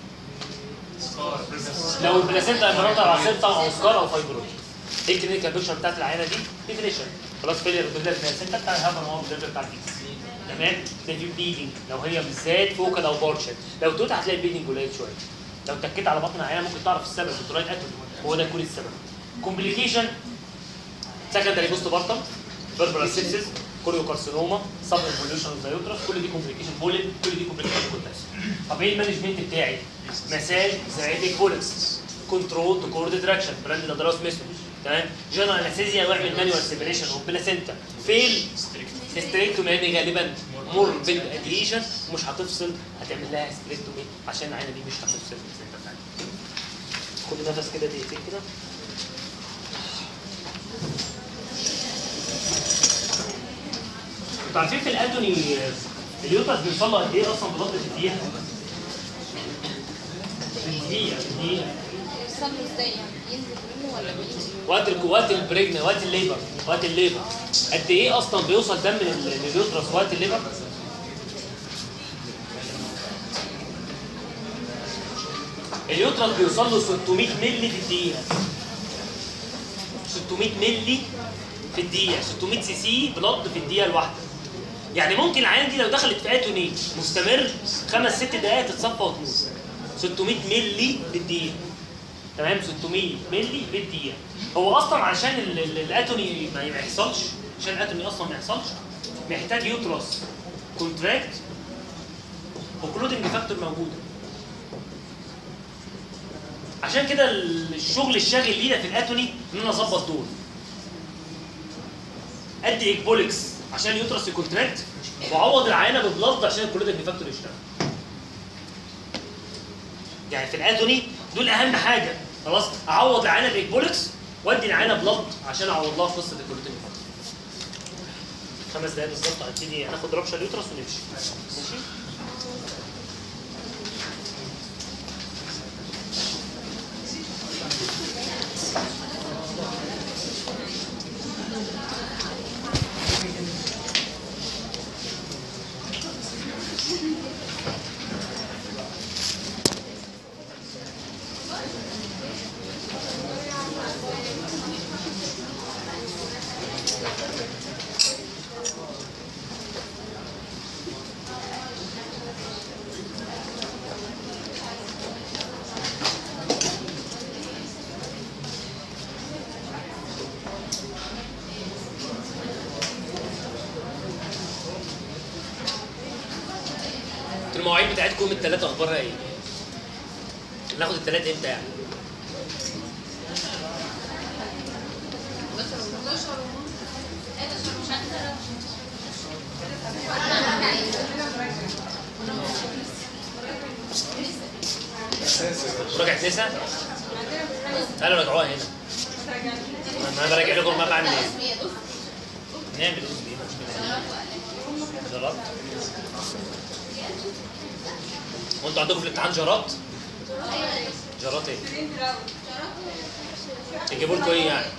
لو البلاسينتا امبراطور على سيبتا او سكار او فايبرويد ايه الكلينيكال بيكشر بتاعت العينه دي؟ ديفينيشن خلاص فيلير بالله البلاسينتا بتاع الهبل هو البلاسينتا بتاع الفيكس تمام ده في بليدنج لو هي بالذات فوكال او بارشل لو توت هتلاقي بليدنج قليل شويه لو تكيت على بطن العينه ممكن تعرف السبب الدرايد اتوم هو ده يكون السبب كومبليكيشن سكندري بوست بارتم فيربرال سيبسيس كوريوكارسينوما سب انفوليوشن اوف ذا يوترس كل دي كومبليكيشن بولين كل دي كومبليكيشن كونتاكس طب ايه المانجمنت بتاعي؟ مساج زائد بولكس كنترول تو كورد تراكشن براند ادراس ميثود تمام جنرال انستيزيا واعمل مانوال سيبريشن اوف بلاسينتا فين ستريكتومي لان غالبا مور بين ادهيشن ومش هتفصل هتعمل لها ستريكتومي عشان العينه دي مش هتفصل البلاسينتا بتاعتها خد نفس كده دقيقتين كده انتوا عارفين في الادوني اليوترس بيوصل له قد ايه اصلا بلطه الدقيقه؟ في الدقيقه في الدقيقه يوصل له ازاي يعني ينزل منه ولا بيجي وقت ال- وقت البريجن وقت الليبر وقت الليبر قد ايه اصلا بيوصل دم لل- لليوترس وقت الليبر؟ اليوترس بيوصل له 600 مللي في الدقيقه 600 مللي في الدقيقه 600 سي سي بلد في الدقيقه الواحده يعني ممكن العيان دي لو دخلت في اتوني مستمر خمس ست دقائق تتصفى وتموت 600 مللي في الدقيقه تمام 600 مللي في الدقيقه هو اصلا عشان ال- ال- الاتوني ما ما يحصلش عشان الاتوني اصلا ما يحصلش محتاج يوترس كونتراكت وكلودنج فاكتور موجوده عشان كده ال- الشغل الشاغل لينا في الاتوني ان انا اظبط دول ادي اكبولكس عشان يوترس يكونتراكت واعوض العينه ببلد عشان الكلودنج فاكتور يشتغل يعني في الاتوني دول اهم حاجه خلاص اعوض العينه باكبولكس وادي العينه بلد عشان اعوض لها قصه الكلوتين خمس دقايق بالظبط هنبتدي هناخد ربشه اليوترس ونمشي ماشي المواعيد بتاعتكم يوم الثلاثة أخبارها إيه؟ ناخد الثلاثة إمتى يعني؟ 11 ونص مراجعه نسا تعالوا راجعوها هنا ما انا براجع لكم ما بعمل ايه نعمل اس بي جرات وانتوا عندكم في الامتحان جرات جرات ايه يجيبوا لكم ايه يعني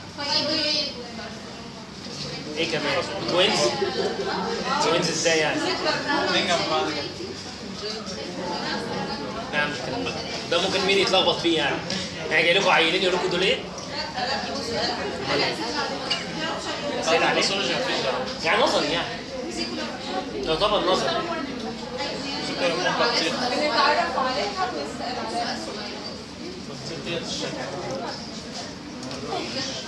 ايه كمان توينز توينز ازاي يعني نعم ده ممكن مين يتلخبط فيه يعني يعني جاي لكم عيلين يقول لكم دول ايه سهل عليك يعني نظري يعني يعتبر نظري بنتعرف عليها ونسأل عليها